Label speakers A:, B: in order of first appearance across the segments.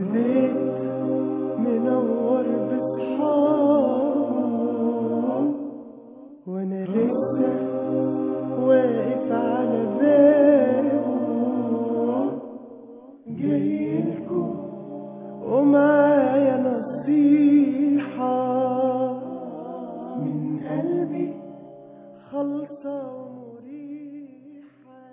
A: بيت منور بصحابه وانا لسه واقف على بابه جايلكوا ومعايا نصيحة من قلبي خالصة ومريحة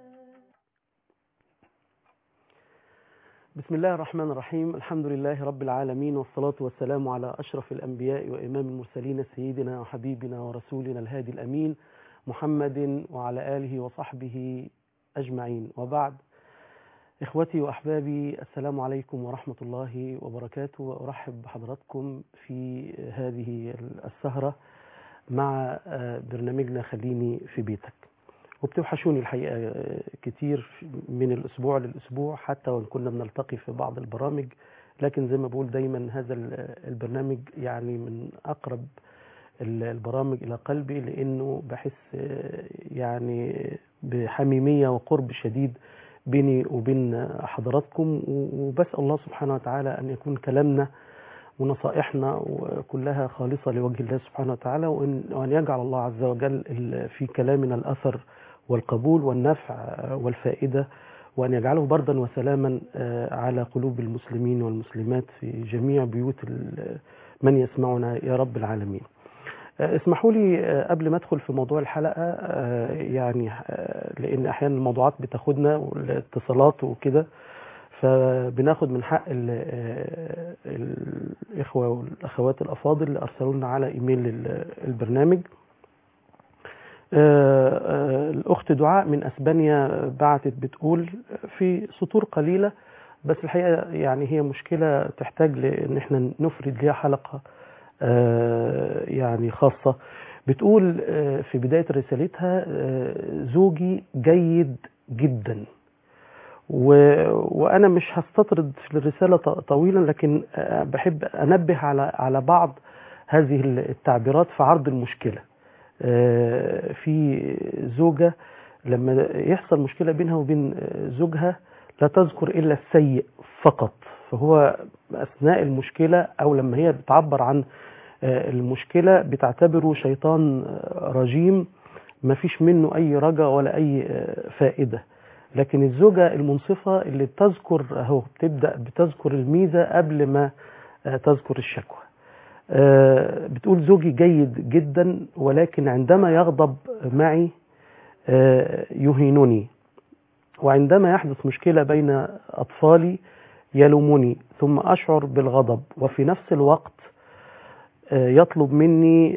B: بسم الله الرحمن الرحيم الحمد لله رب العالمين والصلاة والسلام على أشرف الأنبياء وإمام المرسلين سيدنا وحبيبنا ورسولنا الهادي الأمين محمد وعلى آله وصحبه أجمعين وبعد إخوتي وأحبابي السلام عليكم ورحمة الله وبركاته وأرحب بحضراتكم في هذه السهرة مع برنامجنا خليني في بيتك وبتوحشوني الحقيقة كتير من الأسبوع للأسبوع حتى وإن كنا بنلتقي في بعض البرامج لكن زي ما بقول دايما هذا البرنامج يعني من أقرب البرامج إلى قلبي لأنه بحس يعني بحميمية وقرب شديد بيني وبين حضراتكم وبسأل الله سبحانه وتعالى أن يكون كلامنا ونصائحنا كلها خالصة لوجه الله سبحانه وتعالى وأن, وأن يجعل الله عز وجل في كلامنا الأثر والقبول والنفع والفائدة وأن يجعله بردا وسلاما على قلوب المسلمين والمسلمات في جميع بيوت من يسمعنا يا رب العالمين اسمحوا لي قبل ما ادخل في موضوع الحلقه يعني لان احيانا الموضوعات بتاخدنا والاتصالات وكده فبناخد من حق الاخوه والاخوات الافاضل اللي ارسلوا لنا على ايميل البرنامج الاخت دعاء من اسبانيا بعتت بتقول في سطور قليله بس الحقيقه يعني هي مشكله تحتاج لان احنا نفرد ليها حلقه يعني خاصة بتقول في بداية رسالتها زوجي جيد جدا و... وأنا مش هستطرد في الرسالة طويلا لكن بحب أنبه على على بعض هذه التعبيرات في عرض المشكلة في زوجة لما يحصل مشكلة بينها وبين زوجها لا تذكر إلا السيء فقط فهو أثناء المشكلة أو لما هي بتعبر عن المشكلة بتعتبره شيطان رجيم ما فيش منه أي رجا ولا أي فائدة لكن الزوجة المنصفة اللي بتذكر أهو بتبدأ بتذكر الميزة قبل ما تذكر الشكوى بتقول زوجي جيد جدا ولكن عندما يغضب معي يهينني وعندما يحدث مشكلة بين أطفالي يلومني ثم أشعر بالغضب وفي نفس الوقت يطلب مني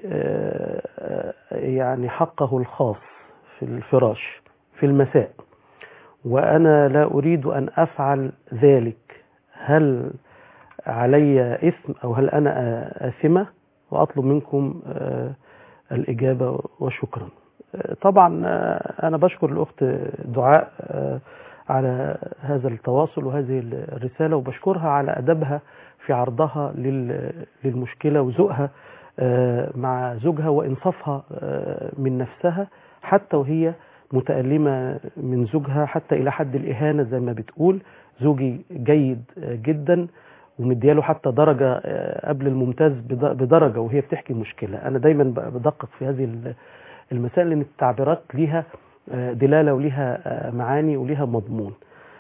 B: يعني حقه الخاص في الفراش في المساء وأنا لا أريد أن أفعل ذلك هل علي إثم أو هل أنا آثمة وأطلب منكم الإجابة وشكرا طبعا أنا بشكر الأخت دعاء على هذا التواصل وهذه الرسالة وبشكرها على أدبها في عرضها للمشكلة وذوقها مع زوجها وإنصافها من نفسها حتى وهي متألمة من زوجها حتى إلى حد الإهانة زي ما بتقول زوجي جيد جدا ومدياله حتى درجة قبل الممتاز بدرجة وهي بتحكي المشكلة أنا دايما بدقق في هذه المسائل لأن التعبيرات ليها دلالة وليها معاني وليها مضمون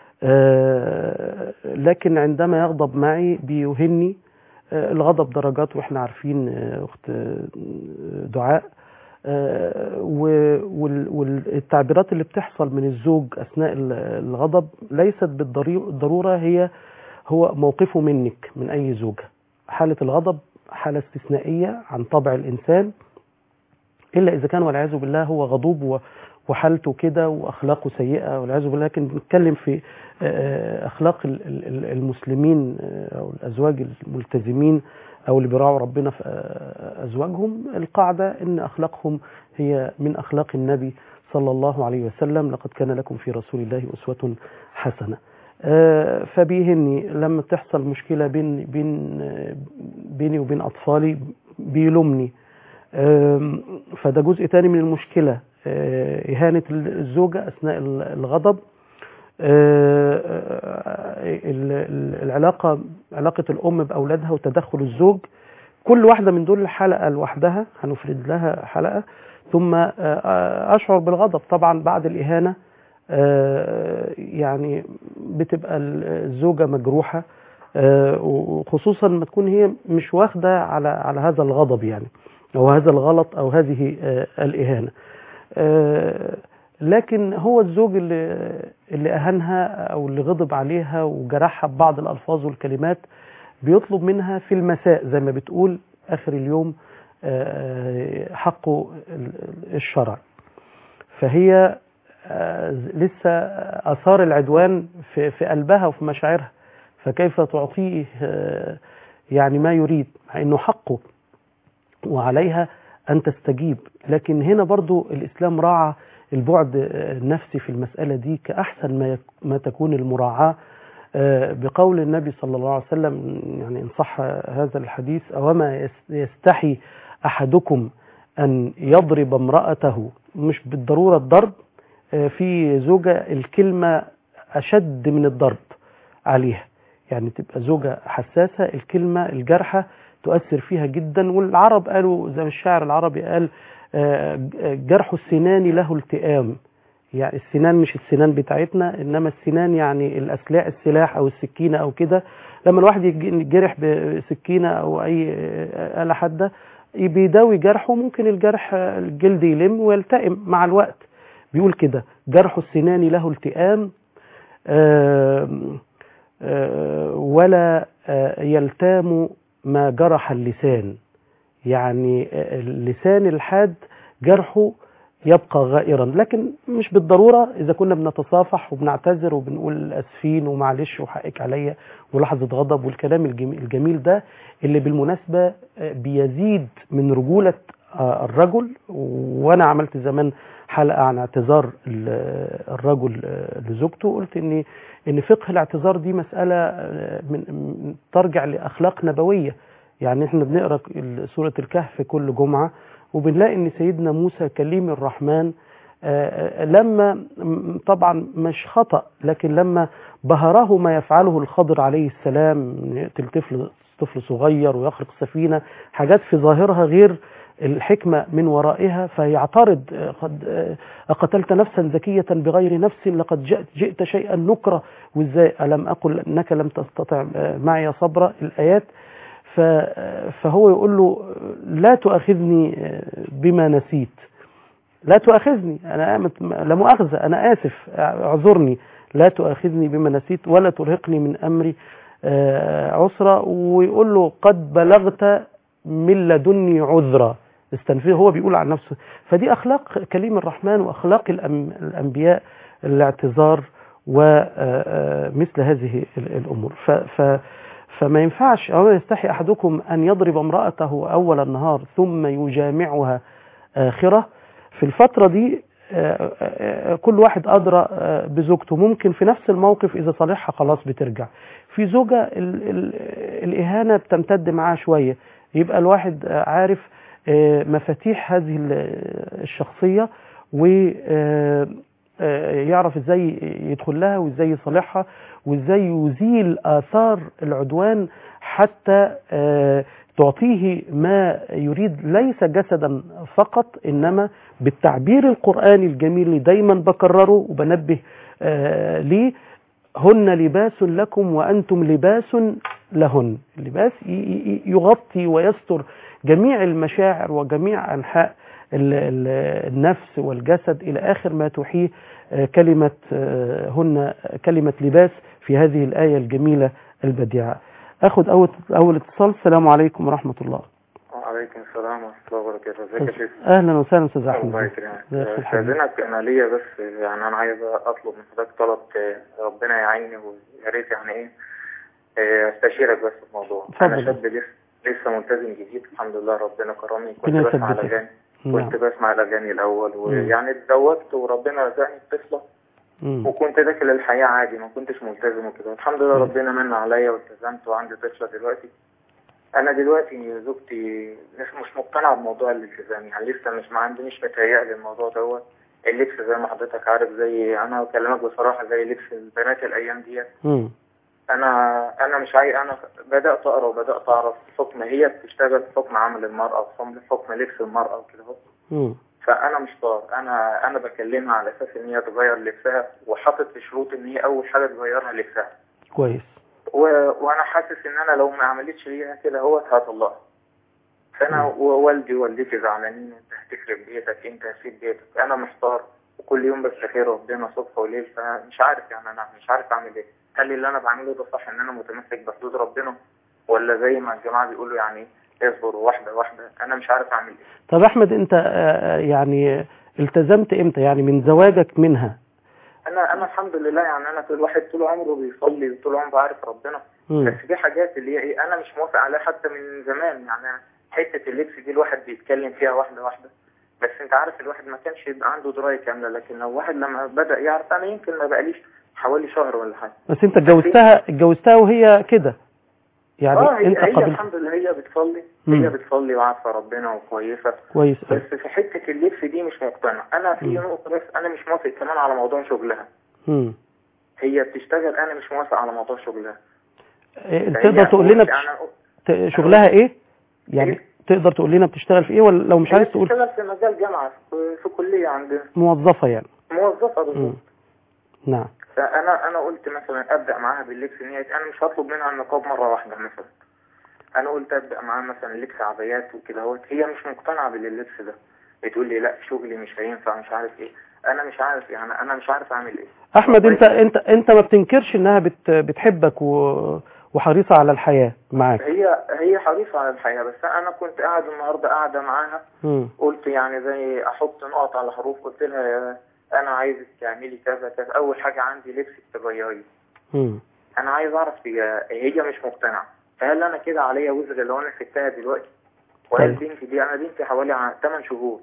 B: لكن عندما يغضب معي بيهني الغضب درجات واحنا عارفين اخت دعاء والتعبيرات اللي بتحصل من الزوج اثناء الغضب ليست بالضروره هي هو موقفه منك من اي زوجه حاله الغضب حاله استثنائيه عن طبع الانسان الا اذا كان والعياذ بالله هو غضوب وحالته كده واخلاقه سيئه والعياذ بالله لكن بنتكلم في اخلاق المسلمين او الازواج الملتزمين او اللي بيراعوا ربنا في ازواجهم القاعده ان اخلاقهم هي من اخلاق النبي صلى الله عليه وسلم لقد كان لكم في رسول الله اسوه حسنه فبيهني لما تحصل مشكله بين بين بيني وبين اطفالي بيلومني فده جزء تاني من المشكله إهانة الزوجة أثناء الغضب آه، آه، ال- ال- العلاقة علاقة الأم بأولادها وتدخل الزوج كل واحدة من دول حلقة لوحدها هنفرد لها حلقة ثم آه، آه، أشعر بالغضب طبعا بعد الإهانة آه، يعني بتبقى الزوجة مجروحة آه، وخصوصا ما تكون هي مش واخدة على على هذا الغضب يعني أو هذا الغلط أو هذه آه، الإهانة آه، لكن هو الزوج اللي اللي أهانها أو اللي غضب عليها وجرحها ببعض الألفاظ والكلمات بيطلب منها في المساء زي ما بتقول آخر اليوم آه، حقه ال- الشرع فهي آه، لسه آثار العدوان في في قلبها وفي مشاعرها فكيف تعطيه آه، يعني ما يريد مع انه حقه وعليها ان تستجيب لكن هنا برضو الاسلام راعى البعد آه، النفسي في المساله دي كاحسن ما يك- ما تكون المراعاه آه، بقول النبي صلى الله عليه وسلم يعني ان صح هذا الحديث اوما يس- يستحي احدكم ان يضرب امراته مش بالضروره الضرب آه، في زوجه الكلمه اشد من الضرب عليها يعني تبقى زوجة حساسة الكلمة الجارحة تؤثر فيها جدا والعرب قالوا زي ما الشاعر العربي قال آه، جرح السنان له التئام يعني السنان مش السنان بتاعتنا انما السنان يعني الاسلاح السلاح او السكينه او كده لما الواحد يج- يتجرح بسكينه او اي آه، آلة حاده بيداوي جرحه ممكن الجرح آه، الجلد يلم ويلتئم مع الوقت بيقول كده جرح السنان له التئام آم، آه، ولا آه، يلتام ما جرح اللسان يعني آه، اللسان الحاد جرحه يبقى غائرا لكن مش بالضرورة إذا كنا بنتصافح وبنعتذر وبنقول أسفين ومعلش وحقك عليا ولحظة غضب والكلام الجميل, الجميل ده اللي بالمناسبة آه، بيزيد من رجولة آه، الرجل وأنا عملت زمان حلقة عن اعتذار ال- الرجل آه، لزوجته قلت إن إن فقه الاعتذار دي مسألة آه، من من- ترجع لأخلاق نبوية يعني احنا بنقرا ال- سورة الكهف كل جمعة وبنلاقي ان سيدنا موسى كليم الرحمن آه، آه، لما م- طبعا مش خطأ لكن لما بهره ما يفعله الخضر عليه السلام إنه يقتل طفل طفل صغير ويخرق سفينة حاجات في ظاهرها غير الحكمة من ورائها فيعترض آه، قد آه، أقتلت نفسا زكية بغير نفس لقد جئت, جئت شيئا نكرة وإزاي ألم أقل أنك لم تستطع آه، معي صبرا الآيات ف- فهو يقول له لا تؤاخذني بما نسيت لا تؤاخذني انا آمت لا مؤاخذه انا اسف اعذرني لا تؤاخذني بما نسيت ولا ترهقني من امري آه، عسرا ويقول له قد بلغت من لدني عذرا استنفيه هو بيقول عن نفسه فدي اخلاق كليم الرحمن واخلاق الأم- الانبياء الاعتذار ومثل هذه ال- الامور ف, ف فما ينفعش أو يستحي أحدكم أن يضرب امرأته أول النهار ثم يجامعها آخرة في الفترة دي آه، آه، كل واحد أدرى آه، بزوجته ممكن في نفس الموقف إذا صالحها خلاص بترجع في زوجة ال ال الإهانة بتمتد معاها شوية يبقى الواحد آه، عارف آه، مفاتيح هذه ال- الشخصية ويعرف ازاي يدخل لها وازاي يصالحها وازاي يزيل آثار العدوان حتى آه، تعطيه ما يريد ليس جسدا فقط إنما بالتعبير القرآني الجميل اللي دايما بكرره وبنبه آه، ليه هن لباس لكم وأنتم لباس لهن اللباس ي- ي- يغطي ويستر جميع المشاعر وجميع أنحاء ال- ال- النفس والجسد إلى آخر ما تحيه آه، كلمة آه، هن كلمة لباس في هذه الآية الجميلة البديعة أخذ أول, أول اتصال السلام عليكم ورحمة الله
C: وعليكم السلام ورحمة الله وبركاته ازيك يا شيخ
B: أهلا وسهلا أستاذ
C: الله
B: أحمد
C: يكرمك
B: زي الفل حبيبي.
C: استاذنك انا ليا بس يعني انا عايز اطلب من حضرتك طلب آه، ربنا يعيني ويا ريت يعني ايه آه، استشيرك بس في موضوع
B: اتفضل.
C: انا شاب لسه لسه ملتزم جديد الحمد لله ربنا كرمني كنت
B: ربنا
C: بسمع
B: يثبتك.
C: الاغاني
B: نعم
C: كنت بسمع الاغاني الاول ويعني اتزوجت وربنا رزقني بطفله
B: مم.
C: وكنت داخل الحياه عادي ما كنتش ملتزم وكده الحمد لله
B: مم.
C: ربنا من عليا والتزمت وعندي طفله دلوقتي انا دلوقتي زوجتي مش مش مقتنعه بموضوع الالتزام يعني لسه مش ما عندي مش متهيألي الموضوع دوت اللبس زي ما حضرتك عارف زي انا بكلمك بصراحه زي لبس البنات الايام ديت
B: مم.
C: انا انا مش عايز انا بدات اقرا وبدات اعرف حكم هي بتشتغل في حكم عمل المراه وحكم حكم لبس المراه وكده اهو
B: مم.
C: فانا مش طار انا انا بكلمها على اساس ان هي تغير لبسها وحاطط في شروط ان هي اول حاجه تغيرها لبسها
B: كويس
C: و... وانا حاسس ان انا لو ما عملتش ليها كده هو هطلقها فانا ووالدي ووالدتي زعلانين انت هتخرب بيتك انت هتسيب بيتك انا محتار وكل يوم بستخير ربنا صبح وليل فمش عارف يعني انا مش عارف اعمل ايه هل اللي انا بعمله ده صح ان انا متمسك بحدود ربنا ولا زي ما الجماعه بيقولوا يعني اصبر واحده واحده انا مش عارف اعمل ايه
B: طب احمد انت آه، يعني التزمت امتى يعني من زواجك منها
C: انا انا الحمد لله يعني انا طول واحد طول عمره بيصلي وطول عمره عارف ربنا
B: مم.
C: بس في حاجات اللي هي ايه انا مش موافق عليها حتى من زمان يعني حته اللبس دي الواحد بيتكلم فيها واحده واحده بس انت عارف الواحد ما كانش يبقى عنده درايه كامله لكن لو واحد لما بدا يعرف انا يمكن ما بقاليش حوالي شهر ولا حاجه
B: بس انت اتجوزتها اتجوزتها وهي كده يعني
C: اه هي,
B: انت
C: هي
B: قبلت
C: الحمد لله هي بتصلي
B: مم.
C: هي بتصلي وعارفه ربنا وكويسه
B: كويس
C: بس في حته اللبس دي مش مقتنع انا في
B: مم.
C: نقطه بس انا مش موافق كمان على موضوع شغلها
B: مم.
C: هي بتشتغل انا مش موافق على موضوع شغلها
B: إيه،
C: فهي
B: تقدر تقول لنا
C: يعني
B: بت- شغلها ايه يعني
C: إيه؟
B: تقدر تقول لنا بتشتغل في ايه ولا لو مش
C: هي
B: عايز تقول
C: بتشتغل في مجال جامعه في, في كليه عندنا
B: موظفة يعني
C: موظفه
B: مم.
C: بالظبط
B: نعم
C: فانا انا قلت مثلا ابدا معاها باللبس ان هي انا مش هطلب منها النقاب مره واحده مثلا انا قلت ابدا معاها مثلا لبس عبايات وكده اهوت هي مش مقتنعه باللبس ده بتقول لي لا شغلي مش هينفع مش عارف ايه انا مش عارف يعني انا مش عارف اعمل ايه
B: احمد انت انت انت ما بتنكرش انها بت بتحبك و وحريصة على الحياة معاك
C: هي هي حريصه على الحياه بس انا كنت قاعد النهارده قاعده معاها
B: مم.
C: قلت يعني زي احط نقط على حروف قلت لها يا- انا عايزك تعملي كذا كذا اول حاجه عندي لبسك تغيري
B: مم.
C: انا عايز اعرف هي هي مش مقتنعه فهل انا كده عليا وزر لو انا سبتها دلوقتي وهل
B: طيب.
C: بنتي دي انا بنتي حوالي 8 شهور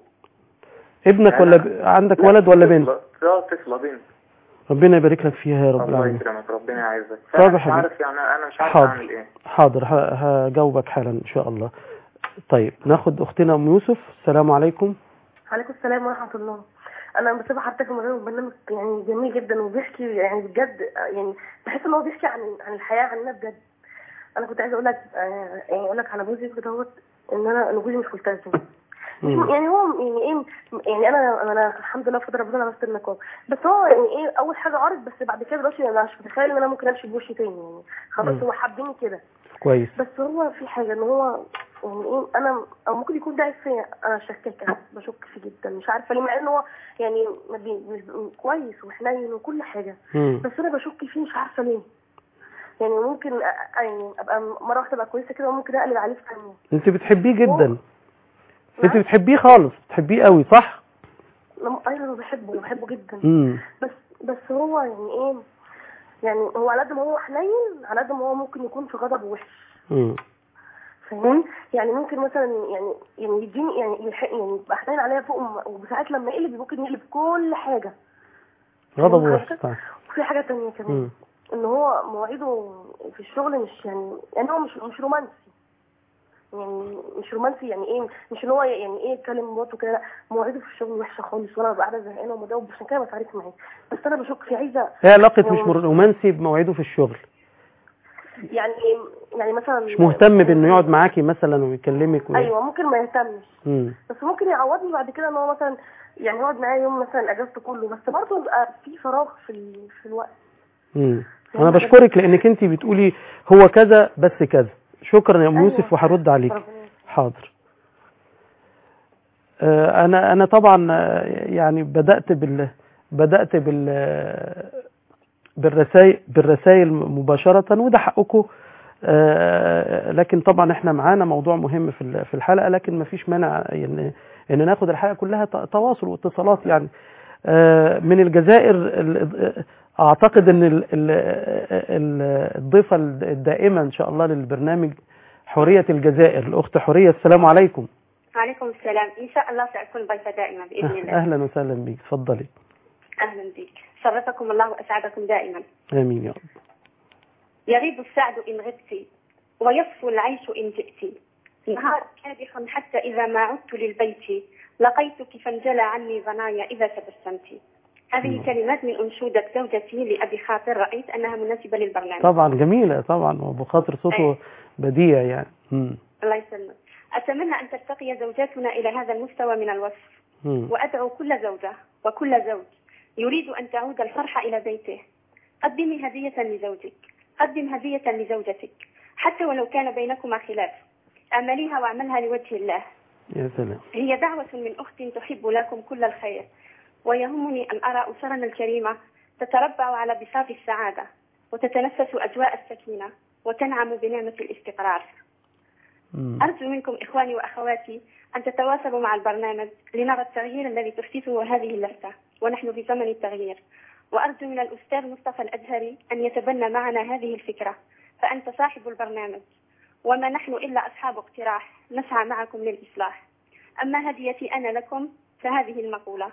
B: ابنك ولا ب... عندك ولد ولا بنت
C: طفلة- لا طفله بنت
B: ربنا يبارك لك فيها يا رب
C: الله
B: العالمين
C: يكرمك ربنا يعزك
B: طب
C: فانا
B: يا
C: مش
B: حبيبي.
C: عارف يعني انا مش عارف
B: حاضر.
C: اعمل ايه
B: حاضر ه- هجاوبك حالا ان شاء الله طيب ناخد اختنا ام يوسف السلام عليكم
D: عليكم السلام ورحمة الله أنا بسيب حضرتك الموضوع برنامج يعني جميل جدا وبيحكي يعني بجد يعني بحس إن هو بيحكي عن عن الحياة عننا بجد أنا كنت عايزة أقول لك آه، يعني أقول لك على جوزي كده اهوت إن أنا إن جوزي مش ملتزم مش
B: مم.
D: يعني هو يعني ايه يعني انا انا الحمد لله بفضل ربنا لبست النقاب بس هو يعني ايه اول حاجه عارض بس بعد كده دلوقتي انا مش متخيل ان انا ممكن امشي بوشي تاني يعني خلاص
B: مم.
D: هو حابيني كده
B: كويس
D: بس هو في حاجة ان هو يعني ايه انا او ممكن يكون ده عيب فيا انا شكاكة بشك فيه جدا مش عارفة ليه مع ان هو يعني ما بي- مش- كويس وحنين وكل حاجة
B: مم.
D: بس انا بشك فيه مش عارفة ليه يعني ممكن أ- يعني ابقى مرة واحدة ابقى كويسة كده وممكن اقلب عليه في ثانية
B: انت بتحبيه جدا انت
D: نعم؟
B: بتحبيه خالص بتحبيه قوي صح
D: لما- ايوه انا بحبه بحبه جدا
B: امم
D: بس بس هو يعني ايه يعني هو على قد ما هو حنين على قد ما هو ممكن يكون في غضب وحش
B: امم
D: فاهم يعني ممكن مثلا يعني يعني يديني يعني يلحق يعني يبقى حنين عليا فوق وم- وساعات لما يقلب ممكن يقلب كل حاجه
B: غضب
D: فاهم
B: وحش
D: حضرتك؟
B: طبعا
D: وفي حاجه تانية كمان
B: مم.
D: ان هو مواعيده في الشغل مش يعني يعني هو مش مش رومانسي يعني مش رومانسي يعني ايه مش ان هو يعني ايه يتكلم مراته كده لا مواعيده في الشغل وحشه خالص وانا ببقى قاعده زهقانه ومدوب عشان كده بتعارك معاه بس انا بشك في عايزه
B: ايه علاقة مش
D: هو-
B: مر- رومانسي بمواعيده في الشغل
D: يعني يعني مثلا
B: مش مهتم بانه يقعد معاكي مثلا ويكلمك و...
D: ايوه ممكن ما يهتمش
B: مم.
D: بس ممكن يعوضني بعد كده ان هو مثلا يعني يقعد معايا يوم مثلا اجازته كله بس برضه يبقى في فراغ في ال... في الوقت
B: مم. انا بشكرك لانك انت بتقولي هو كذا بس كذا شكرا يا ام
D: أيوة.
B: يوسف وهرد عليك
D: ربنا
B: حاضر آه، انا انا طبعا آه، يعني بدات بال بدات بال بالرسائل بالرسائل مباشره وده حقكم آه، لكن طبعا احنا معانا موضوع مهم في ال- في الحلقه لكن ما فيش مانع ان ان ناخد الحلقه كلها ت- تواصل واتصالات يعني آه، من الجزائر ال- اعتقد ان ال- ال- ال- الضيفه الدائمه ان شاء الله للبرنامج حوريه الجزائر الاخت حوريه السلام عليكم
E: وعليكم السلام إن شاء الله سأكون ضيفة دائما بإذن الله
B: اهلا وسهلا بك اتفضلي
E: أهلا بك شرفكم الله وأسعدكم دائما
B: امين يا رب
E: يغيب السعد إن غبت ويصفو العيش إن جئت نهار كادح حتى إذا ما عدت للبيت لقيتك فانجلى عني ظنايا إذا تبسمت هذه كلمات من أنشودة زوجتي لأبي خاطر رأيت أنها مناسبة للبرنامج
B: طبعا جميلة طبعا وابو خاطر صوته
E: أيوة.
B: بديع يعني مم.
E: الله يسلمك أتمنى أن ترتقي زوجاتنا إلى هذا المستوى من الوصف
B: مم.
E: وأدعو كل زوجة وكل زوج يريد أن تعود الفرحة إلى بيته قدمي هدية لزوجك قدم هدية لزوجتك حتى ولو كان بينكما خلاف اعمليها واعملها لوجه الله
B: يا سلام
E: هي دعوة من أخت تحب لكم كل الخير ويهمني أن أرى أسرنا الكريمة تتربع على بساط السعادة وتتنفس أجواء السكينة وتنعم بنعمة الاستقرار
B: مم.
E: أرجو منكم إخواني وأخواتي أن تتواصلوا مع البرنامج لنرى التغيير الذي تحدثه هذه اللفتة ونحن في زمن التغيير وأرجو من الأستاذ مصطفى الأزهري أن يتبنى معنا هذه الفكرة فأنت صاحب البرنامج وما نحن إلا أصحاب اقتراح نسعى معكم للإصلاح أما هديتي أنا لكم فهذه المقولة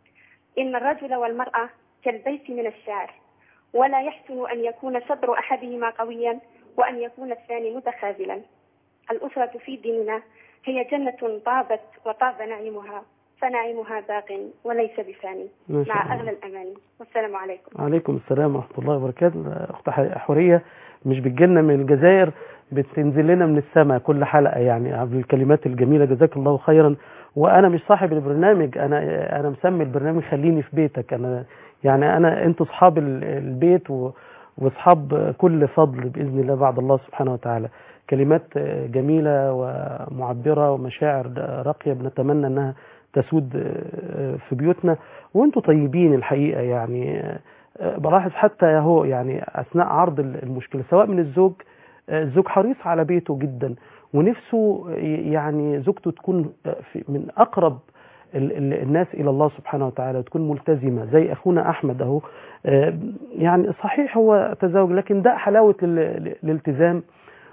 E: إن الرجل والمرأة كالبيت من الشعر ولا يحسن أن يكون صدر أحدهما قويا وأن يكون الثاني متخاذلا الأسرة في ديننا هي جنة طابت وطاب نعيمها فنعيمها باق وليس بفاني
B: ما شاء
E: مع
B: الله.
E: أغلى الأماني والسلام عليكم
B: عليكم السلام ورحمة الله وبركاته أخت ح- حورية مش بتجيلنا من الجزائر بتنزل لنا من السماء كل حلقة يعني بالكلمات الجميلة جزاك الله خيرا وأنا مش صاحب البرنامج أنا أنا مسمي البرنامج خليني في بيتك أنا يعني أنا أنتوا أصحاب ال- البيت و- وأصحاب كل فضل بإذن الله بعد الله سبحانه وتعالى كلمات جميلة ومعبرة ومشاعر راقية بنتمنى أنها تسود في بيوتنا وانتوا طيبين الحقيقة يعني بلاحظ حتى هو يعني أثناء عرض المشكلة سواء من الزوج الزوج حريص على بيته جدا ونفسه يعني زوجته تكون في- من أقرب ال- ال- الناس إلى الله سبحانه وتعالى وتكون ملتزمة زي أخونا أحمد أهو آه، يعني صحيح هو تزوج لكن ده حلاوة ال- الالتزام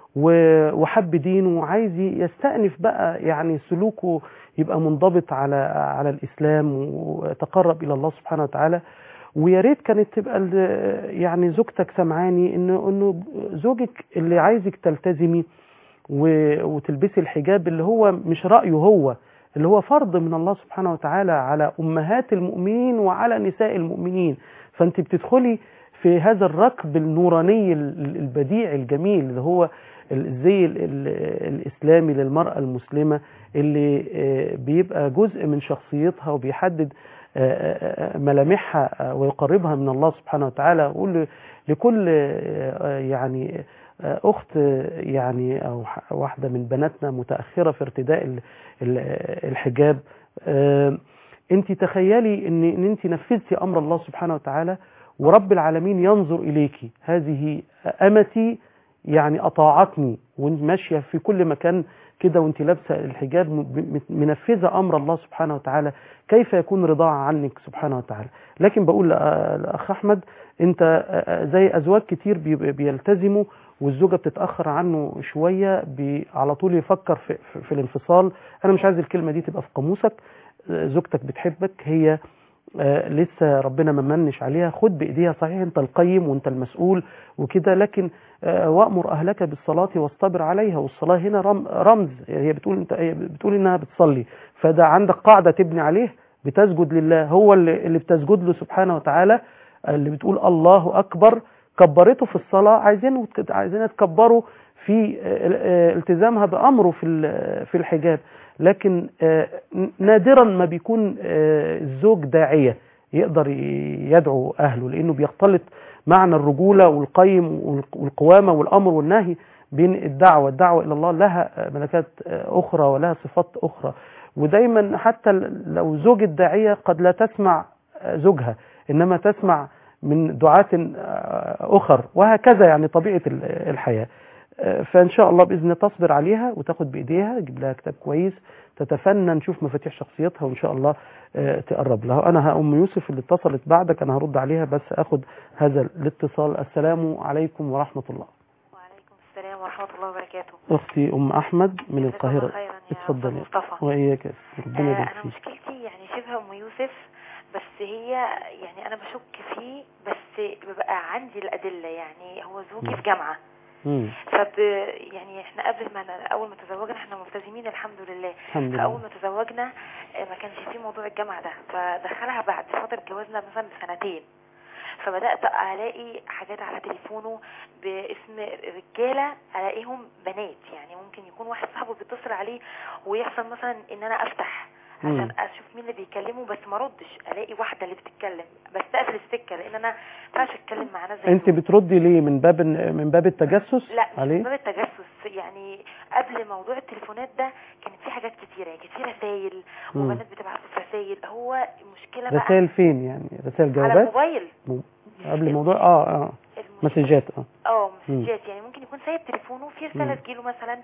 B: و- وحب دينه وعايز يستأنف بقى يعني سلوكه يبقى منضبط على على الإسلام ويتقرب إلى الله سبحانه وتعالى ويا ريت كانت تبقى ال- يعني زوجتك سمعاني انه انه زوجك اللي عايزك تلتزمي و- وتلبسي الحجاب اللي هو مش رأيه هو اللي هو فرض من الله سبحانه وتعالى على أمهات المؤمنين وعلى نساء المؤمنين فأنت بتدخلي في هذا الركب النوراني ال- البديع الجميل اللي هو الزي ال- ال- الإسلامي للمرأة المسلمة اللي آه، بيبقى جزء من شخصيتها وبيحدد آه، آه، آه، ملامحها آه، ويقربها من الله سبحانه وتعالى أقول لكل آه، يعني آه، أخت آه، يعني أو ح- واحدة من بناتنا متأخرة في ارتداء ال- ال- الحجاب أنت تخيلي أن أن أنت نفذتي أمر الله سبحانه وتعالى ورب العالمين ينظر إليك هذه أمتي يعني أطاعتني وانت ماشية في كل مكان كده وانت لابسة الحجاب م- م- منفذة أمر الله سبحانه وتعالى كيف يكون رضاها عنك سبحانه وتعالى لكن بقول لأ- لأخ أحمد انت آه، زي أزواج كتير بي- بيلتزموا والزوجة بتتأخر عنه شوية بي على طول يفكر في, في, في الانفصال أنا مش عايز الكلمة دي تبقى في قاموسك آه، زوجتك بتحبك هي آه، لسه ربنا ما منش عليها خد بايديها صحيح انت القيم وانت المسؤول وكده لكن آه، وامر اهلك بالصلاه واصطبر عليها والصلاه هنا رم- رمز هي بتقول انت هي بتقول انها بتصلي فده عندك قاعده تبني عليه بتسجد لله هو اللي, اللي بتسجد له سبحانه وتعالى اللي بتقول الله اكبر كبرته في الصلاه عايزين عايزين تكبروا في آه، آه، التزامها بامره في ال- في الحجاب لكن آه، نادرا ما بيكون آه، الزوج داعيه يقدر ي- يدعو اهله لانه بيختلط معنى الرجوله والقيم والق- والقوامه والامر والنهي بين الدعوه الدعوه الى الله لها آه، ملكات آه، اخرى ولها صفات اخرى ودايما حتى ل- لو زوج الداعيه قد لا تسمع آه، زوجها انما تسمع من دعاة آه، اخر وهكذا يعني طبيعه ال- الحياه آه، فان شاء الله باذن الله تصبر عليها وتاخد بايديها تجيب لها كتاب كويس تتفنن نشوف مفاتيح شخصيتها وان شاء الله آه، تقرب لها انا ام يوسف اللي اتصلت بعدك انا هرد عليها بس اخد هذا الاتصال السلام عليكم ورحمه الله
F: وعليكم السلام ورحمة الله وبركاته
B: اختي ام احمد من
F: جزاك الله
B: القاهره
F: خيرا يا
B: اتفضلي
F: أستاذ مصطفى
B: واياك يا ستي. ربنا
F: آه
B: يبارك
F: أنا
B: فيك
F: مشكلتي يعني شبه أم يوسف بس هي يعني أنا بشك فيه بس ببقى عندي الأدلة يعني هو زوجي
B: مم.
F: في جامعة
B: مم.
F: فب يعني احنا قبل ما ن- اول ما تزوجنا احنا ملتزمين الحمد لله
B: الحمد
F: فاول
B: لله
F: ما تزوجنا آه، ما كانش في موضوع الجامعه ده فدخلها بعد فتره جوازنا مثلا بسنتين فبدات الاقي حاجات على تليفونه باسم رجاله الاقيهم بنات يعني ممكن يكون واحد صاحبه بيتصل عليه ويحصل مثلا ان انا افتح عشان
B: مم.
F: اشوف مين اللي بيكلمه بس ما ردش الاقي واحده اللي بتتكلم بس اقفل السكه لان انا ما ينفعش اتكلم مع ناس زي
B: انت
F: دول.
B: بتردي ليه من باب من باب التجسس
F: لا مش من
B: عليه
F: باب التجسس يعني قبل موضوع التليفونات ده كانت في حاجات كتيره يعني كانت في رسايل
B: مم.
F: وبنات بتبعت في رسايل هو المشكله بقى
B: رسائل فين يعني رسائل
F: على
B: جوابات
F: الموبايل
B: مو- قبل الموضوع اه اه
F: المشكلة-
B: مسجات اه
F: اه
B: مم.
F: مسجات يعني ممكن يكون سايب تليفونه في
B: مم.
F: رساله تجيله مثلا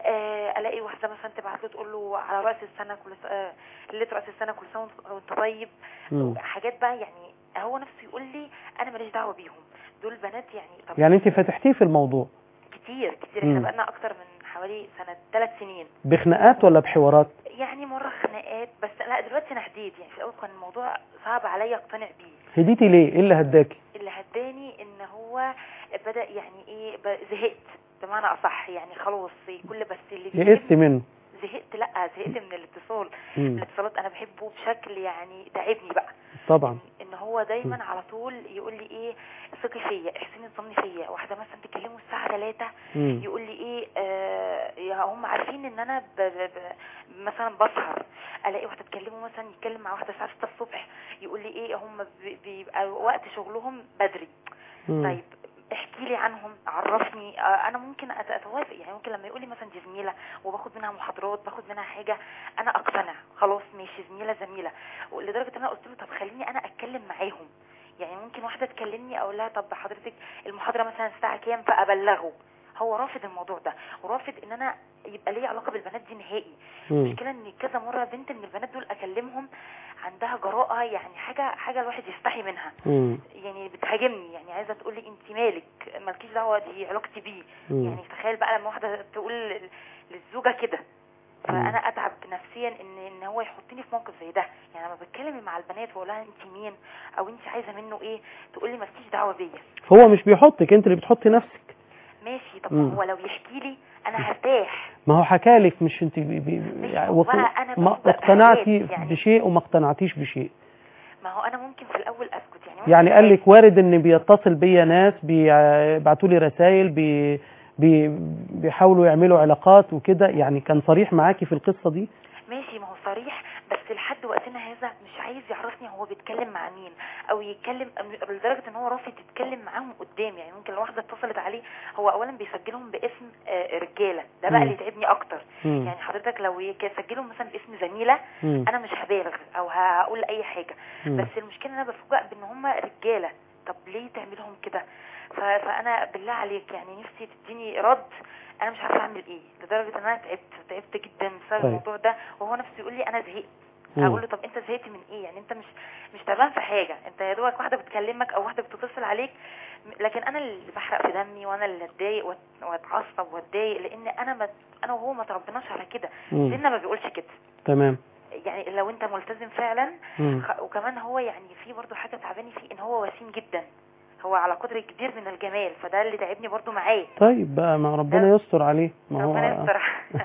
F: آه الاقي واحده مثلا تبعت له تقول له على راس السنه كل س... آه ليله راس السنه كل سنه وانت- وانت طيب
B: مم.
F: حاجات بقى يعني هو نفسه يقول لي انا ماليش دعوه بيهم دول بنات يعني طب
B: يعني انت فتحتيه في الموضوع
F: كتير كتير
B: مم.
F: احنا بقالنا اكتر من حوالي سنه ثلاث سنين
B: بخناقات ولا بحوارات
F: يعني مرة خناقات بس لا دلوقتي انا هديت يعني في الاول كان الموضوع صعب عليا اقتنع بيه
B: هديتي ليه ايه اللي هداكي
F: اللي هداني ان هو بدا يعني ايه ب- زهقت بمعنى اصح يعني خلاص كل بس اللي
B: يئست
F: بيكلمني-
B: منه
F: زهقت لا زهقت من الاتصال
B: مم.
F: الاتصالات انا بحبه بشكل يعني تعبني بقى
B: طبعا
F: ان هو دايما
B: مم.
F: على طول يقول لي ايه ثقي فيا احسني الظن فيا واحده مثلا تكلمه الساعه 3
B: مم.
F: يقول لي ايه آه يا هم عارفين ان انا ب ب ب مثلا بسهر الاقي واحده تكلمه مثلا يتكلم مع واحده الساعه 6 الصبح يقول لي ايه هم بي- بيبقى وقت شغلهم بدري
B: مم.
F: طيب احكي لي عنهم عرفني آه، انا ممكن أت- اتوافق يعني ممكن لما يقول لي مثلا دي زميله وباخد منها محاضرات باخد منها حاجه انا اقتنع خلاص ماشي زميله زميله لدرجه ان انا قلت له طب خليني انا اتكلم معاهم يعني ممكن واحده تكلمني اقول لها طب حضرتك المحاضره مثلا الساعه كام فابلغه هو رافض الموضوع ده ورافض ان انا يبقى لي علاقه بالبنات دي نهائي
B: مم.
F: المشكله ان كذا مره بنت من البنات دول اكلمهم عندها جراءه يعني حاجه حاجه الواحد يستحي منها
B: مم.
F: يعني بتهاجمني يعني عايزه تقول لي انت مالك مالكيش دعوه دي علاقتي بيه
B: مم.
F: يعني تخيل بقى لما واحده تقول لل- للزوجه كده فانا اتعب نفسيا ان ان هو يحطني في موقف زي ده يعني لما بتكلم مع البنات واقول لها انت مين او انت عايزه منه ايه تقول لي مالكيش دعوه بيا
B: هو مش بيحطك انت اللي بتحطي نفسك
F: ماشي طب
B: مم.
F: ما هو لو يحكي لي انا هرتاح
B: ما هو حكالك مش انت بي بي
F: مش
B: يعني
F: هو
B: وصل
F: أنا- أنا
B: ما
F: ببدأ
B: اقتنعتي
F: بحاجات يعني.
B: بشيء وما اقتنعتيش بشيء
F: ما هو انا ممكن في الاول اسكت يعني ممكن
B: يعني قال لك
F: عادي.
B: وارد ان بيتصل بيا ناس بيبعتوا لي رسائل بي بي بيحاولوا يعملوا علاقات وكده يعني كان صريح معاكي في القصة دي
F: ماشي ما هو صريح بس لحد وقتنا هذا مش عايز يعرفني هو بيتكلم مع مين او يتكلم لدرجه ان هو رافض يتكلم معاهم قدام يعني ممكن لو واحده اتصلت عليه هو اولا بيسجلهم باسم آه، رجاله ده بقى
B: مم.
F: اللي يتعبني اكتر
B: مم.
F: يعني حضرتك لو يسجلهم مثلا باسم زميله
B: مم.
F: انا مش هبالغ او هقول اي حاجه
B: مم.
F: بس المشكله ان انا بفوجئ بان هم رجاله طب ليه تعملهم كده ف- فانا بالله عليك يعني نفسي تديني رد انا مش عارفه اعمل ايه لدرجه ان انا تعبت تعبت جدا بسبب
B: طيب.
F: الموضوع ده وهو نفسه يقول لي انا زهقت
B: مم.
F: هقول له طب انت زهقت من ايه يعني انت مش مش تعبان في حاجه انت يا دوبك واحده بتكلمك او واحده بتتصل عليك م- لكن انا اللي بحرق في دمي وانا اللي اتضايق وات- واتعصب واتضايق لان انا ما انا وهو ما تربناش على كده
B: مم.
F: ديننا ما بيقولش كده
B: تمام
F: يعني لو انت ملتزم فعلا
B: مم.
F: خ- وكمان هو يعني في برضو حاجه تعباني فيه ان هو وسيم جدا هو على قدر كبير من الجمال فده اللي تعبني برضو معاه
B: طيب بقى ما ربنا
F: ده-
B: يستر عليه ما هو
F: ربنا يستر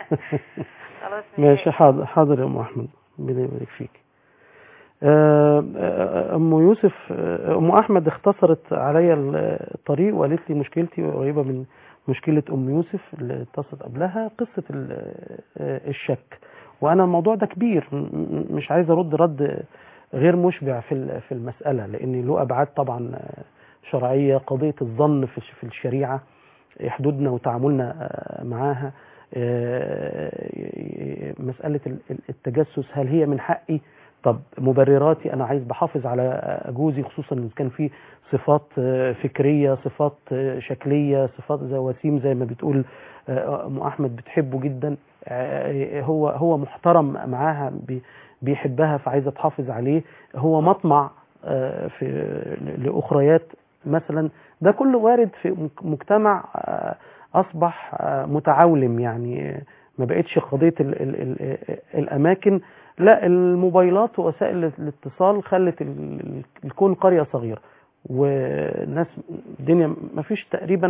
F: خلاص
B: ماشي حاضر حاضر يا ام احمد ربنا يبارك فيك آه، آه، ام يوسف آه، ام احمد اختصرت عليا الطريق وقالت لي مشكلتي قريبه من مشكله ام يوسف اللي اتصلت قبلها قصه ال- آه، الشك وانا الموضوع ده كبير م- م- مش عايز ارد رد غير مشبع في ال- في المساله لان له ابعاد طبعا آه، شرعيه قضيه الظن في في الشريعه حدودنا وتعاملنا آه، معاها آه، مسألة ال- ال- التجسس هل هي من حقي طب مبرراتي أنا عايز بحافظ على جوزي خصوصا إن كان في صفات آه، فكرية صفات آه، شكلية صفات زي وسيم زي ما بتقول آه، أم أحمد بتحبه جدا آه، هو هو محترم معاها بي- بيحبها فعايزة تحافظ عليه هو مطمع آه، في لأخريات مثلا ده كله وارد في مك- مجتمع آه، أصبح آه، متعولم يعني آه، ما بقتش قضية ال ال ال الأماكن لا الموبايلات ووسائل الاتصال خلت ال- ال- الكون قرية صغيرة والناس الدنيا ما فيش تقريبا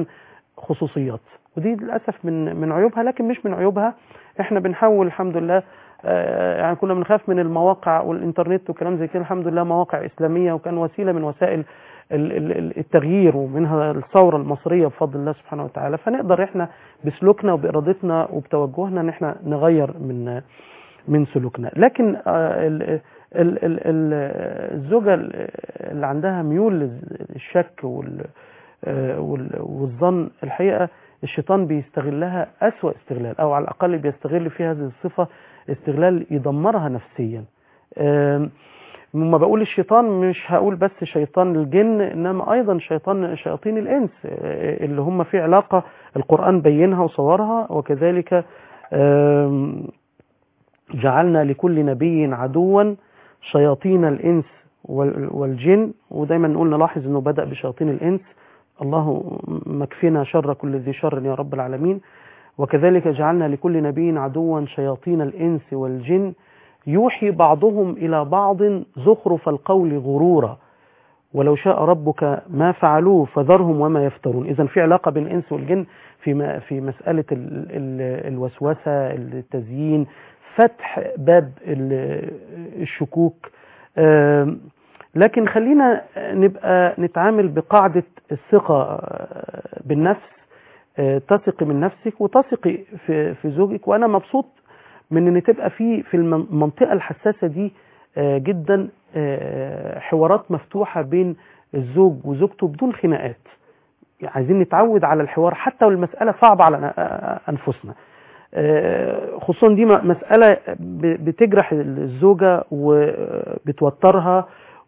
B: خصوصيات ودي للاسف من من عيوبها لكن مش من عيوبها احنا بنحاول الحمد لله آه، يعني كنا بنخاف من المواقع والانترنت وكلام زي كده الحمد لله مواقع اسلاميه وكان وسيله من وسائل ال- ال- ال- التغيير ومنها الثوره المصريه بفضل الله سبحانه وتعالى فنقدر احنا بسلوكنا وبارادتنا وبتوجهنا ان احنا نغير من من سلوكنا لكن آه، ال- ال- ال- ال- الزوجه اللي عندها ميول للشك وال آه، وال- والظن الحقيقه الشيطان بيستغلها أسوأ استغلال أو على الأقل بيستغل فيها هذه الصفة استغلال يدمرها نفسيا آم، لما بقول الشيطان مش هقول بس شيطان الجن إنما أيضا شيطان شياطين الإنس آه، اللي هم في علاقة القرآن بينها وصورها وكذلك آم، جعلنا لكل نبي عدوا شياطين الإنس وال- والجن ودايما نقول نلاحظ أنه بدأ بشياطين الإنس الله مكفنا شر كل ذي شر يا رب العالمين وكذلك جعلنا لكل نبي عدوا شياطين الإنس والجن يوحي بعضهم إلى بعض زخرف القول غرورا ولو شاء ربك ما فعلوه فذرهم وما يفترون إذا في علاقة بين الإنس والجن في م- في مسألة ال- ال- الوسوسة التزيين فتح باب ال- الشكوك آم، لكن خلينا نبقى نتعامل بقاعدة الثقة آه، بالنفس آه، تثقي من نفسك وتثقي في في زوجك وانا مبسوط من ان تبقى في في الم- المنطقه الحساسه دي آه، جدا آه، حوارات مفتوحه بين الزوج وزوجته بدون خناقات عايزين نتعود على الحوار حتى والمساله صعبه على آه، انفسنا آه، خصوصا دي م- مساله ب- بتجرح الزوجه وبتوترها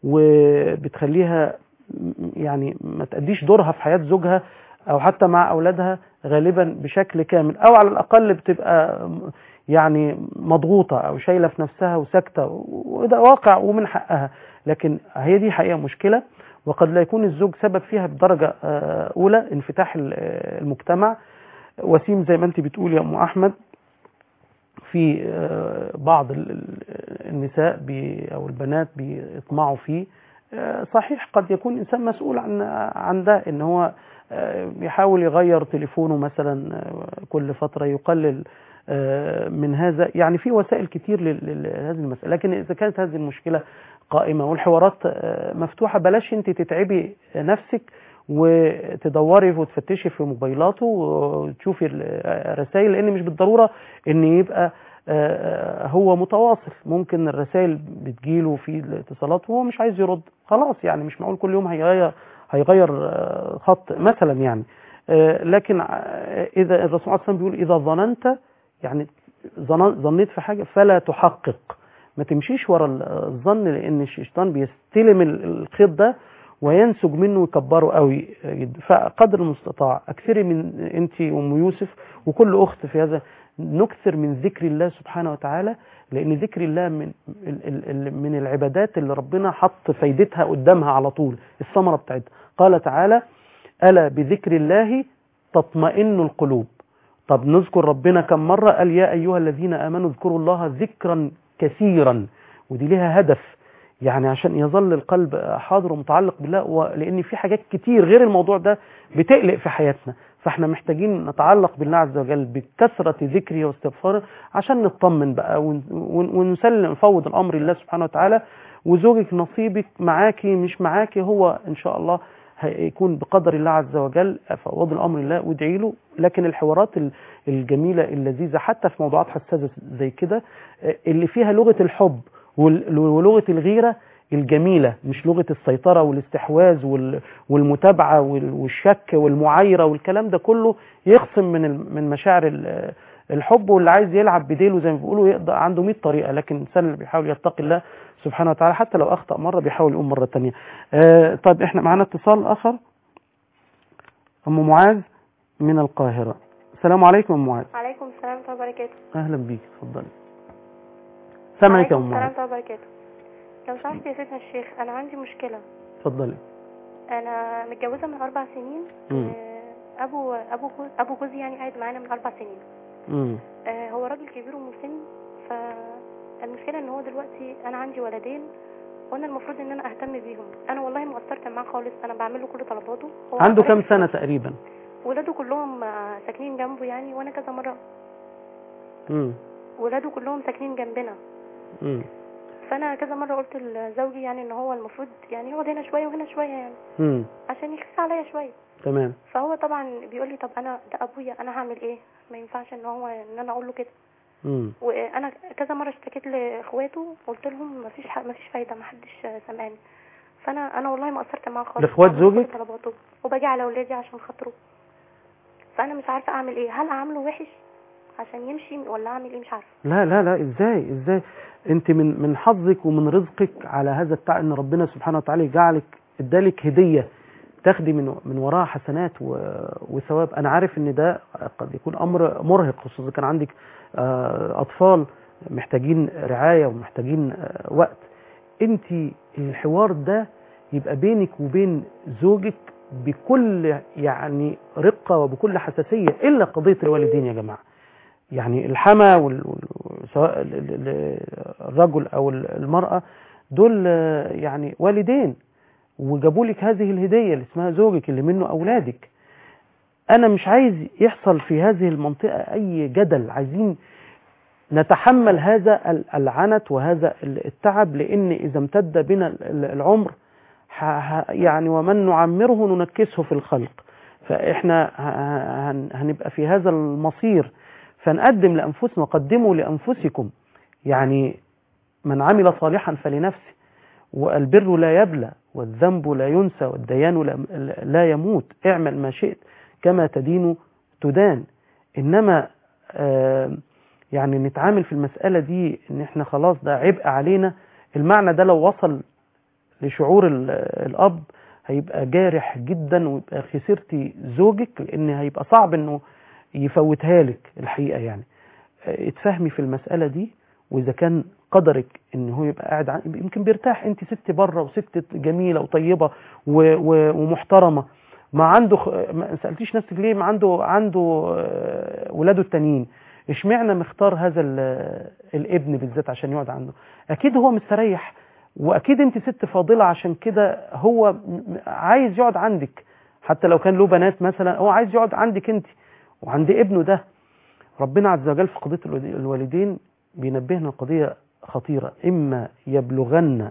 B: وبتخليها م- يعني ما تأديش دورها في حياة زوجها أو حتى مع أولادها غالبا بشكل كامل أو على الأقل بتبقى م- يعني مضغوطة أو شايلة في نفسها وساكتة وده واقع ومن حقها لكن هي دي حقيقة مشكلة وقد لا يكون الزوج سبب فيها بدرجة آه، أولى انفتاح ال- آه، المجتمع وسيم زي ما أنت بتقول يا أم أحمد في آه، بعض ال- ال- النساء بي أو البنات بيطمعوا فيه آه، صحيح قد يكون إنسان مسؤول عن عن ده إن هو آه، بيحاول يغير تليفونه مثلا آه، كل فترة يقلل آه، من هذا يعني في وسائل كتير لل- لهذه المسألة لكن إذا كانت هذه المشكلة قائمة والحوارات آه، مفتوحة بلاش أنت تتعبي نفسك وتدوري وتفتشي في موبايلاته وتشوفي الرسائل لأن مش بالضرورة إن يبقى آه، هو متواصل ممكن الرسائل بتجيله في الاتصالات وهو مش عايز يرد خلاص يعني مش معقول كل يوم هيغير هيغير آه، خط مثلا يعني آه، لكن آه، اذا الرسول عليه الصلاه والسلام بيقول اذا ظننت يعني ظن- ظنيت في حاجه فلا تحقق ما تمشيش ورا الظن لان الشيطان بيستلم ال- الخيط ده وينسج منه ويكبره قوي جدا فقدر المستطاع اكثري من انت ام يوسف وكل اخت في هذا نكثر من ذكر الله سبحانه وتعالى لان ذكر الله من ال- ال- ال- من العبادات اللي ربنا حط فايدتها قدامها على طول الثمره بتاعتها قال تعالى الا بذكر الله تطمئن القلوب طب نذكر ربنا كم مرة قال يا أيها الذين آمنوا اذكروا الله ذكرا كثيرا ودي لها هدف يعني عشان يظل القلب حاضر ومتعلق بالله ولأن في حاجات كتير غير الموضوع ده بتقلق في حياتنا فاحنا محتاجين نتعلق بالله عز وجل بكثرة ذكره واستغفاره عشان نطمن بقى ون- ون- ونسلم نفوض الأمر لله سبحانه وتعالى وزوجك نصيبك معاكي مش معاكي هو إن شاء الله هيكون بقدر الله عز وجل فوض الامر الله وادعي له لكن الحوارات ال- الجميله اللذيذه حتى في موضوعات حساسه زي كده آه، اللي فيها لغه الحب وال- ولغه الغيره الجميله مش لغه السيطره والاستحواذ وال- والمتابعه وال- والشك والمعايره والكلام ده كله يخصم من ال- من مشاعر ال- الحب واللي عايز يلعب بديله زي ما بيقولوا يقدر عنده 100 طريقه لكن الانسان اللي بيحاول يتقي الله سبحانه وتعالى حتى لو اخطا مره بيحاول يقوم مره تانية آه طيب احنا معانا اتصال اخر ام معاذ من القاهره السلام عليكم ام معاذ
G: عليكم السلام ورحمة الله وبركاته
B: اهلا بيك اتفضلي سامعك يا
G: عليكم
B: ام
G: السلام
B: معاذ
G: ورحمة الله وبركاته لو سمحت يا سيدنا الشيخ أنا عندي مشكلة
B: اتفضلي
G: أنا متجوزة من أربع سنين
B: مم.
G: آه، أبو أبو جوز أبو جوزي يعني قاعد معانا من أربع سنين
B: امم
G: آه، هو راجل كبير ومسن فالمشكلة إن هو دلوقتي أنا عندي ولدين وأنا المفروض إن أنا أهتم بيهم أنا والله ما قصرت معاه خالص أنا بعمل له كل طلباته هو
B: عنده
G: عن
B: كام
G: طريق
B: سنه
G: الفلوس.
B: تقريبا
G: ولاده كلهم آه، ساكنين جنبه يعني وانا كذا مره
B: مم.
G: ولاده كلهم ساكنين جنبنا
B: مم.
G: فانا كذا مره قلت لزوجي يعني ان هو المفروض يعني يقعد هنا شويه وهنا شويه يعني
B: مم.
G: عشان يخف عليا شويه
B: تمام
G: فهو طبعا بيقول لي طب انا ده ابويا انا هعمل ايه ما ينفعش ان هو ان انا اقول له كده
B: مم.
G: وانا كذا مره اشتكيت لاخواته قلت لهم مفيش ح... مفيش فايده محدش سامعني فانا انا والله ما قصرت معاه خالص
B: لإخوات
G: بعمل كل
B: زوجك؟
G: طلباته وباجي على اولادي عشان خاطره فانا مش عارفه اعمل ايه هل اعامله وحش عشان يمشي ولا اعمل ايه مش عارفه
B: لا لا لا ازاي ازاي انت من من حظك ومن رزقك على هذا التع ان ربنا سبحانه وتعالى جعلك ادالك هديه تاخدي من من وراها حسنات و... وثواب انا عارف ان ده قد يكون امر مرهق خصوصا إذا كان عندك آه، اطفال محتاجين رعايه ومحتاجين آه، وقت انت الحوار ده يبقى بينك وبين زوجك بكل يعني رقه وبكل حساسيه الا قضيه الوالدين يا جماعه يعني الحما وال- وال- سواء ال- ال- ال- الرجل او ال- المراه دول آه، يعني والدين وجابوا لك هذه الهديه اللي اسمها زوجك اللي منه اولادك انا مش عايز يحصل في هذه المنطقه اي جدل عايزين نتحمل هذا ال- العنت وهذا ال- التعب لان اذا امتد بنا ال- ال- العمر ح- ح- يعني ومن نعمره ننكسه في الخلق فاحنا ه- ه- هن- هنبقى في هذا المصير فنقدم لانفسنا وقدموا لانفسكم يعني من عمل صالحا فلنفسه والبر لا يبلى والذنب لا ينسى والديان لا- لا يموت اعمل ما شئت كما تدين تدان انما آه يعني نتعامل في المسألة دي ان احنا خلاص ده عبء علينا المعنى ده لو وصل لشعور ال- الاب هيبقى جارح جدا ويبقى خسرتي زوجك لان هيبقى صعب انه يفوتها لك الحقيقة يعني آه، اتفهمي في المسألة دي واذا كان قدرك ان هو يبقى قاعد عن... يمكن بيرتاح انت ست بره وست جميله وطيبه و... و... ومحترمه ما عنده خ... ما سالتيش نفسك ليه ما عنده عنده آه، ولاده التانيين اشمعنى مختار هذا ال- الابن بالذات عشان يقعد عنده اكيد هو مستريح واكيد انت ست فاضله عشان كده هو م- م- عايز يقعد عندك حتى لو كان له بنات مثلا هو عايز يقعد عندك انت وعند ابنه ده ربنا عز وجل في قضيه الوالد- الوالدين بينبهنا قضيه خطيره اما يبلغن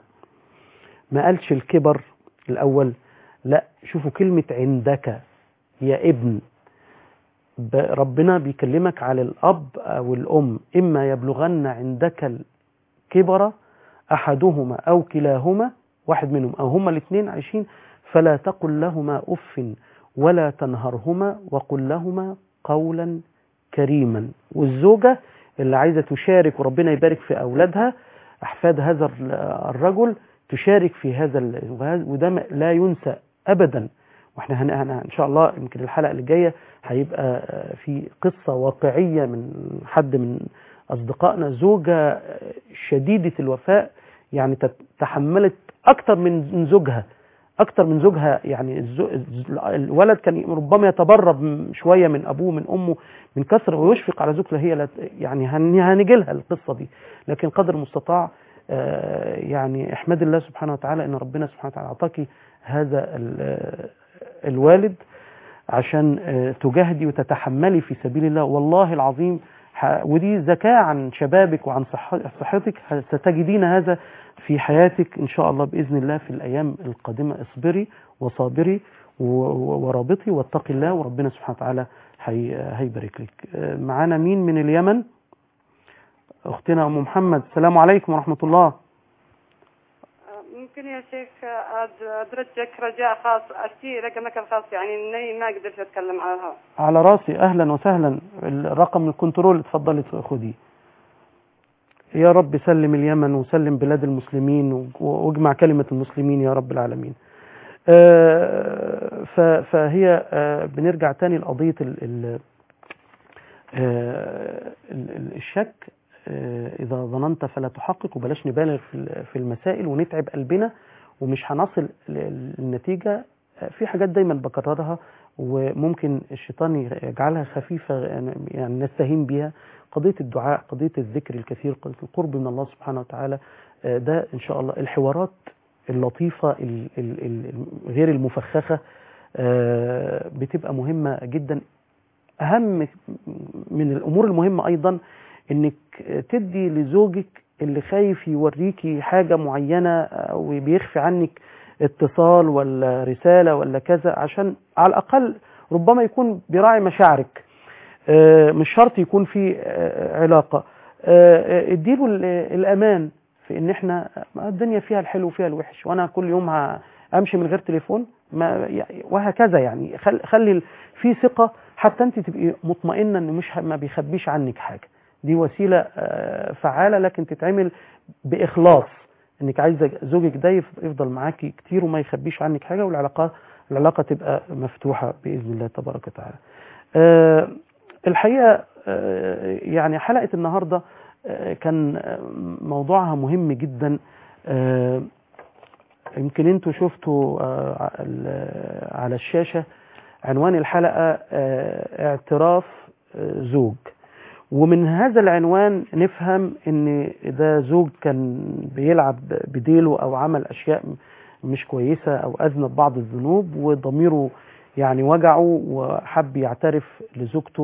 B: ما قالش الكبر الاول لا شوفوا كلمه عندك يا ابن ب- ربنا بيكلمك على الأب أو الأم إما يبلغن عندك الكبر أحدهما أو كلاهما واحد منهم أو هما الاثنين عايشين فلا تقل لهما أف ولا تنهرهما وقل لهما قولا كريما والزوجة اللي عايزة تشارك وربنا يبارك في أولادها أحفاد هذا ال- الرجل تشارك في هذا ال- وهذا- وده ما- لا ينسى أبدا واحنا هن... هن... ان شاء الله يمكن الحلقه اللي جايه هيبقى آه، في قصه واقعيه من حد من اصدقائنا زوجه آه، شديده الوفاء يعني تت- تحملت اكتر من من زوجها اكتر من زوجها يعني الزو... الولد كان ربما يتبرب م- شويه من ابوه من امه من كثر ويشفق على زوجته هي لا ت- يعني هن... هنجي لها القصه دي لكن قدر المستطاع آه، يعني احمد الله سبحانه وتعالى ان ربنا سبحانه وتعالى اعطاكي هذا ال- الوالد عشان آه، تجاهدي وتتحملي في سبيل الله والله العظيم ح- ودي زكاة عن شبابك وعن صح- صحتك ه- ستجدين هذا في حياتك إن شاء الله بإذن الله في الأيام القادمة اصبري وصابري و- و- ورابطي واتقي الله وربنا سبحانه وتعالى هي- هيبارك لك آه، معانا مين من اليمن أختنا أم محمد السلام عليكم ورحمة الله
H: ممكن يا شيخ أد- أدرجك رجاء خاص أشتي رقمك الخاص يعني إني ما قدرت أتكلم على الهواء
B: على راسي اهلا وسهلا الرقم الكنترول اتفضلي خديه يا رب سلم اليمن وسلم بلاد المسلمين و- واجمع كلمة المسلمين يا رب العالمين آه، ف- فهي آه، بنرجع تاني لقضية ال- ال- آه، ال- ال- الشك آه، إذا ظننت فلا تحقق وبلاش نبالغ في ال- في المسائل ونتعب قلبنا ومش هنصل ل- للنتيجة آه، في حاجات دايما بكررها وممكن الشيطان يجعلها خفيفة يعني نستهين بها قضية الدعاء قضية الذكر الكثير قضية القرب من الله سبحانه وتعالى آه، ده إن شاء الله الحوارات اللطيفة ال- ال- ال- غير المفخخة آه، بتبقى مهمة جدا أهم من الأمور المهمة أيضا إنك تدي لزوجك اللي خايف يوريكي حاجة معينة أو بيخفي عنك اتصال ولا رسالة ولا كذا عشان على الأقل ربما يكون بيراعي مشاعرك آه، مش شرط يكون في آه، علاقة آه، آه، اديله ال- الأمان في إن إحنا الدنيا فيها الحلو وفيها الوحش وأنا كل يوم ه- أمشي من غير تليفون ما يعني وهكذا يعني خل- خلي ال- في ثقة حتى أنت تبقي مطمئنة إن مش ه- ما بيخبيش عنك حاجة دي وسيلة آه، فعالة لكن تتعمل بإخلاص انك عايزه زوجك ده يف- يفضل معاكي كتير وما يخبيش عنك حاجه والعلاقه العلاقه تبقى مفتوحه باذن الله تبارك وتعالى. آه، الحقيقه آه، يعني حلقه النهارده آه، كان آه، موضوعها مهم جدا آه، يمكن انتوا شفتوا آه، ع- ال- على الشاشه عنوان الحلقه آه، اعتراف آه، زوج ومن هذا العنوان نفهم ان ده زوج كان بيلعب بديله او عمل اشياء مش كويسه او اذنب بعض الذنوب وضميره يعني وجعه وحب يعترف لزوجته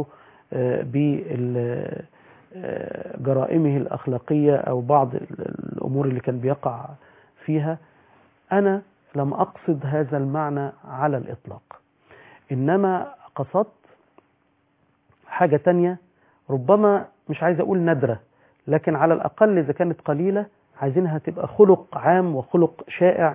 B: بجرائمه الاخلاقيه او بعض ال- الامور اللي كان بيقع فيها انا لم اقصد هذا المعنى على الاطلاق انما قصدت حاجه تانية ربما مش عايز اقول نادره لكن على الاقل اذا كانت قليله عايزينها تبقى خلق عام وخلق شائع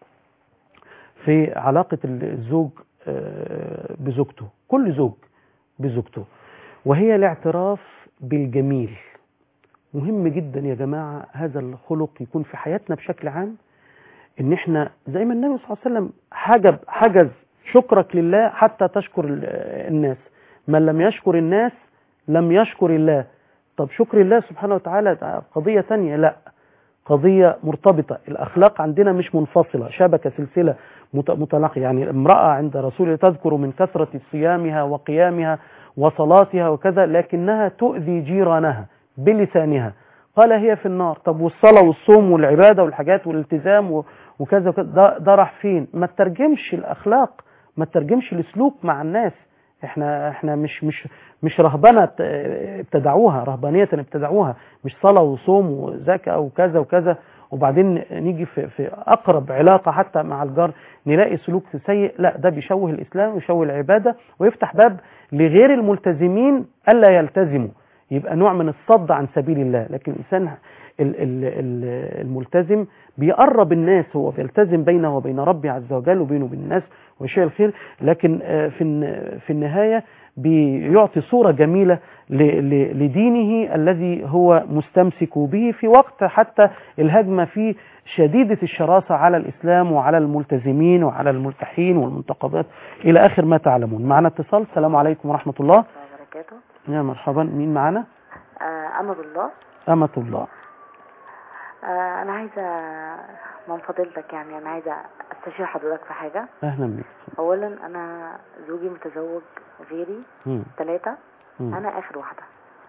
B: في علاقه الزوج آه، بزوجته كل زوج بزوجته وهي الاعتراف بالجميل مهم جدا يا جماعه هذا الخلق يكون في حياتنا بشكل عام ان احنا زي ما النبي صلى الله عليه وسلم حجب حجز شكرك لله حتى تشكر ال- الناس من لم يشكر الناس لم يشكر الله طب شكر الله سبحانه وتعالى ده قضية تانية لا قضية مرتبطة الأخلاق عندنا مش منفصلة شبكة سلسلة مت- متلاقية يعني امرأة عند رسول الله تذكر من كثرة صيامها وقيامها وصلاتها وكذا لكنها تؤذي جيرانها بلسانها قال هي في النار طب والصلاة والصوم والعبادة والحاجات والالتزام و- وكذا وكذا ده, ده راح فين ما ترجمش الأخلاق ما ترجمش السلوك مع الناس احنا احنا مش مش مش رهبنه ت- ابتدعوها رهبانيه ابتدعوها مش صلاه وصوم وزكاه وكذا وكذا وبعدين نيجي في في اقرب علاقه حتى مع الجار نلاقي سلوك سيء لا ده بيشوه الاسلام ويشوه العباده ويفتح باب لغير الملتزمين الا يلتزموا يبقى نوع من الصد عن سبيل الله لكن الانسان ال- ال- ال- الملتزم بيقرب الناس هو بيلتزم بينه وبين ربي عز وجل وبينه وبين الناس وشيء الخير لكن آه، في الن- في النهايه بيعطي صوره جميله ل- ل- لدينه الذي هو مستمسك به في وقت حتى الهجمه فيه شديده الشراسه على الاسلام وعلى الملتزمين وعلى الملتحين والمنتقبات الى اخر ما تعلمون. معنا اتصال السلام عليكم ورحمه الله.
I: وبركاته
B: يا مرحبا مين معنا؟
I: آه أمل الله
B: امه الله.
I: آه أنا عايزة من فضيلتك يعني أنا عايزة أستشير حضرتك في حاجة
B: اهلا بك.
I: أولا أنا زوجي متزوج غيري
B: مم.
I: ثلاثة
B: مم.
I: أنا آخر واحدة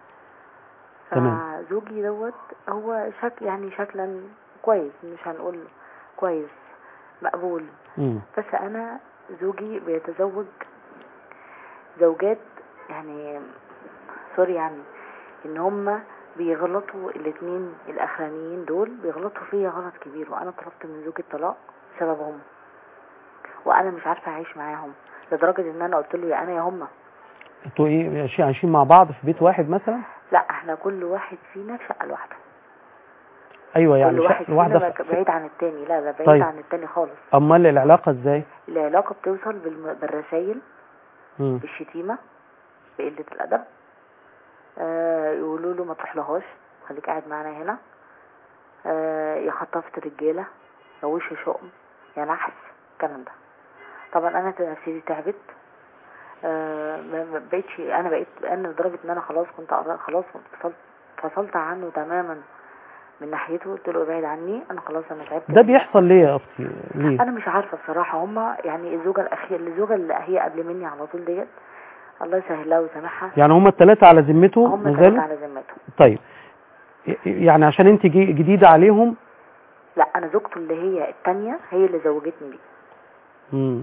B: تمام.
I: فزوجي دوت هو شكل يعني شكلا كويس مش هنقول كويس مقبول
B: مم.
I: بس أنا زوجي بيتزوج زوجات يعني سوري يعني ان هم بيغلطوا الاتنين الاخرانيين دول بيغلطوا فيا غلط كبير وانا طلبت من زوجي الطلاق بسببهم وانا مش عارفه اعيش معاهم لدرجه ان انا قلت له يا انا يا هما
B: انتوا ايه عايشين عايشين مع بعض في بيت واحد مثلا؟
I: لا احنا كل واحد فينا في شقه لوحده
B: ايوه يعني
I: كل واحد
B: شقة واحده
I: فينا
B: في-
I: بعيد عن التاني لا لا بعيد
B: طيب.
I: عن التاني خالص
B: امال العلاقه ازاي؟
I: العلاقه بتوصل بالم- بالرسايل
B: مم.
I: بالشتيمه بقله الادب آه يقولوا له ما تروحلهاش خليك قاعد معانا هنا آه يا خطفت رجاله يا وش شؤم يا نحس الكلام ده طبعا انا نفسيتي تعبت آه ما ما بقتش انا بقيت انا لدرجه ان انا خلاص كنت قر- خلاص فصلت فصلت عنه تماما من ناحيته قلت له ابعد عني انا خلاص انا تعبت
B: ده بيحصل ليه يا اختي؟ ليه؟
I: انا مش عارفه بصراحه هما يعني الزوجه الاخيره الزوجه اللي هي قبل مني على طول ديت الله يسهلها ويسامحها
B: يعني هما الثلاثه على ذمته
I: هم
B: ما
I: ثلاثه
B: زالوا؟
I: على ذمتهم
B: طيب ي- يعني عشان انت جي- جديده عليهم
I: لا انا زوجته اللي هي التانية هي اللي زوجتني بيه
B: مم.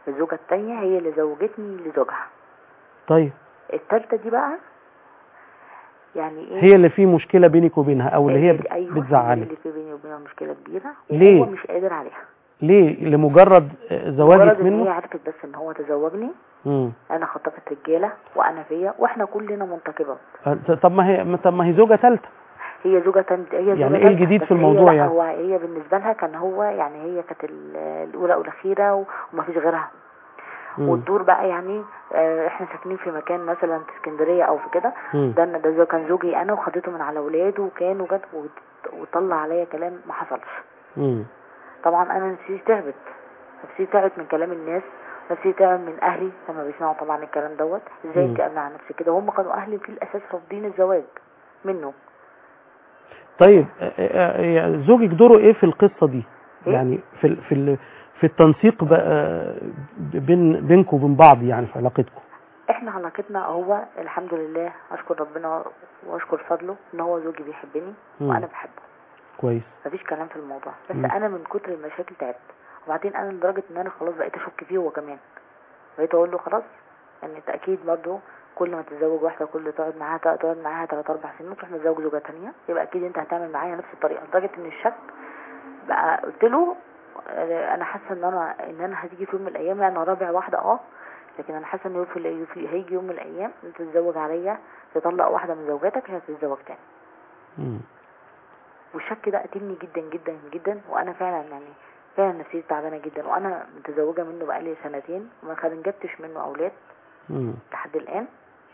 I: الزوجة التانية هي اللي زوجتني لزوجها
B: طيب
I: التالتة دي بقى يعني ايه
B: هي اللي في مشكله بينك وبينها او اللي هي
I: اللي-
B: بت-
I: أيوة هي
B: بتزعلك
I: اللي في بيني وبينها مشكلة كبيرة
B: ليه؟
I: وهو مش قادر عليها
B: ليه لمجرد آه، زواجك
I: مجرد ان هي
B: منه
I: عرفت بس ان هو تزوجني
B: مم.
I: انا خطفت رجالة وانا فيا واحنا كلنا منتقبات
B: آه، طب ما هي طب ما هي زوجه ثالثه
I: هي زوجة تانية هي زوجة
B: يعني إيه
I: تالتة،
B: الجديد
I: بس
B: في
I: هي
B: الموضوع
I: لا
B: يعني؟
I: هو هي بالنسبة لها كان هو يعني هي كانت ال- الأولى والأخيرة و- ومفيش غيرها
B: مم.
I: والدور بقى يعني آه، احنا ساكنين في مكان مثلا في اسكندرية او في كده
B: مم.
I: ده ده زو- كان زوجي انا وخدته من على ولاده وكان وجد وت- وطلع عليا كلام ما حصلش
B: مم.
I: طبعا انا نفسيتي تعبت نفسيتي تعبت من كلام الناس نفسيتي تعبت من اهلي لما بيسمعوا طبعا الكلام دوت ازاي
B: مم.
I: انت قابله على نفسك كده وهم كانوا اهلي في الاساس رافضين الزواج منه
B: طيب آه، آه، آه، زوجك دوره ايه في القصه دي
I: إيه؟
B: يعني في ال- في ال- في التنسيق بقى بين بينكم وبين بعض يعني في علاقتكم
I: احنا علاقتنا هو الحمد لله اشكر ربنا واشكر فضله ان هو زوجي بيحبني
B: مم.
I: وانا بحبه
B: كويس
I: مفيش كلام في الموضوع بس
B: مم.
I: انا من كتر المشاكل تعبت وبعدين انا لدرجه ان انا خلاص بقيت اشك فيه هو كمان بقيت اقول له خلاص ان انت اكيد برضه كل ما تتزوج واحده كل تقعد معاها تقعد معاها 3 4 سنين تروح متزوج زوجه تانية يبقى اكيد انت هتعمل معايا نفس الطريقه لدرجه ان الشك بقى قلت له آه، انا حاسه ان انا ان انا هتيجي في يوم من الايام انا رابع واحده اه لكن انا حاسه ان في الأي- في- هيجي يوم من الايام انت تتزوج عليا تطلق واحده من زوجاتك هي هتتزوج تاني
B: مم.
I: والشك ده قتلني جدا جدا جدا وانا فعلا يعني فعلا نفسيتي تعبانه جدا وانا متزوجه منه بقالي سنتين وما خرجتش منه اولاد
B: مم.
I: لحد الان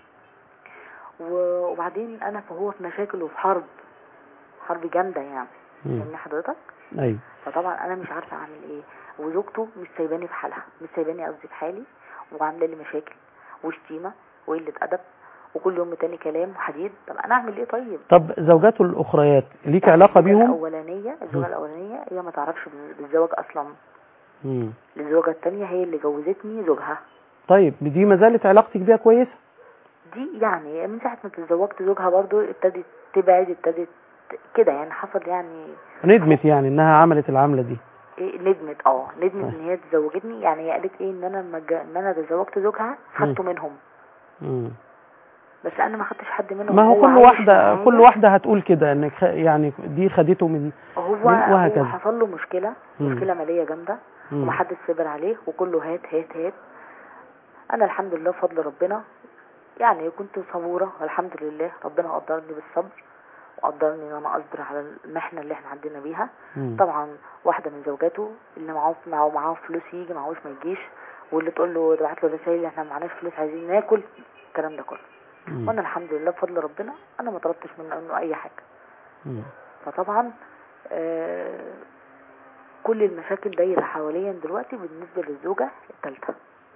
I: و- وبعدين انا فهو في مشاكل وفي حرب حرب جامده يعني
B: مم.
I: فاهمني حضرتك
B: ايوه
I: فطبعا انا مش عارفه اعمل ايه وزوجته مش سايباني في حالها مش سايباني قصدي في حالي وعامله لي مشاكل وشتيمه وقله ادب وكل يوم تاني كلام وحديد طب انا اعمل ايه طيب
B: طب زوجاته الاخريات ليك علاقه
I: الزوجة
B: بيهم
I: الاولانيه الزوجه الاولانيه هي ما تعرفش بالزواج اصلا
B: مم.
I: الزوجه التانية هي اللي جوزتني زوجها
B: طيب دي ما زالت علاقتك بيها كويسه
I: دي يعني من ساعه ما تزوجت زوجها برضو ابتدت تبعد ابتدت كده يعني حصل يعني
B: ندمت يعني انها عملت العمله دي
I: إيه ندمت اه ندمت ان هي تزوجتني يعني هي قالت ايه ان انا لما جا- ان انا تزوجت زوجها خدته منهم
B: مم.
I: بس انا ما خدتش حد منهم
B: ما هو كل
I: عايش
B: واحده
I: معايا.
B: كل واحده هتقول كده انك خ- يعني دي خدته من
I: هو
B: من- وهكذا.
I: هو حصل له مشكله
B: مم.
I: مشكله ماليه جامده
B: مم.
I: ومحدش صبر عليه وكله هات هات هات انا الحمد لله بفضل ربنا يعني كنت صبوره والحمد لله ربنا قدرني بالصبر وقدرني ان انا اصبر على المحنه اللي احنا عدينا بيها
B: مم.
I: طبعا واحده من زوجاته اللي معاه معاه معاه فلوس يجي معهوش ما يجيش واللي تقول له تبعت له رسائل احنا معناش فلوس عايزين ناكل الكلام ده كله
B: مم.
I: وانا الحمد لله بفضل ربنا انا ما طلبتش منه انه اي حاجه
B: مم.
I: فطبعا آه كل المشاكل دايره حواليا دلوقتي بالنسبه للزوجه الثالثه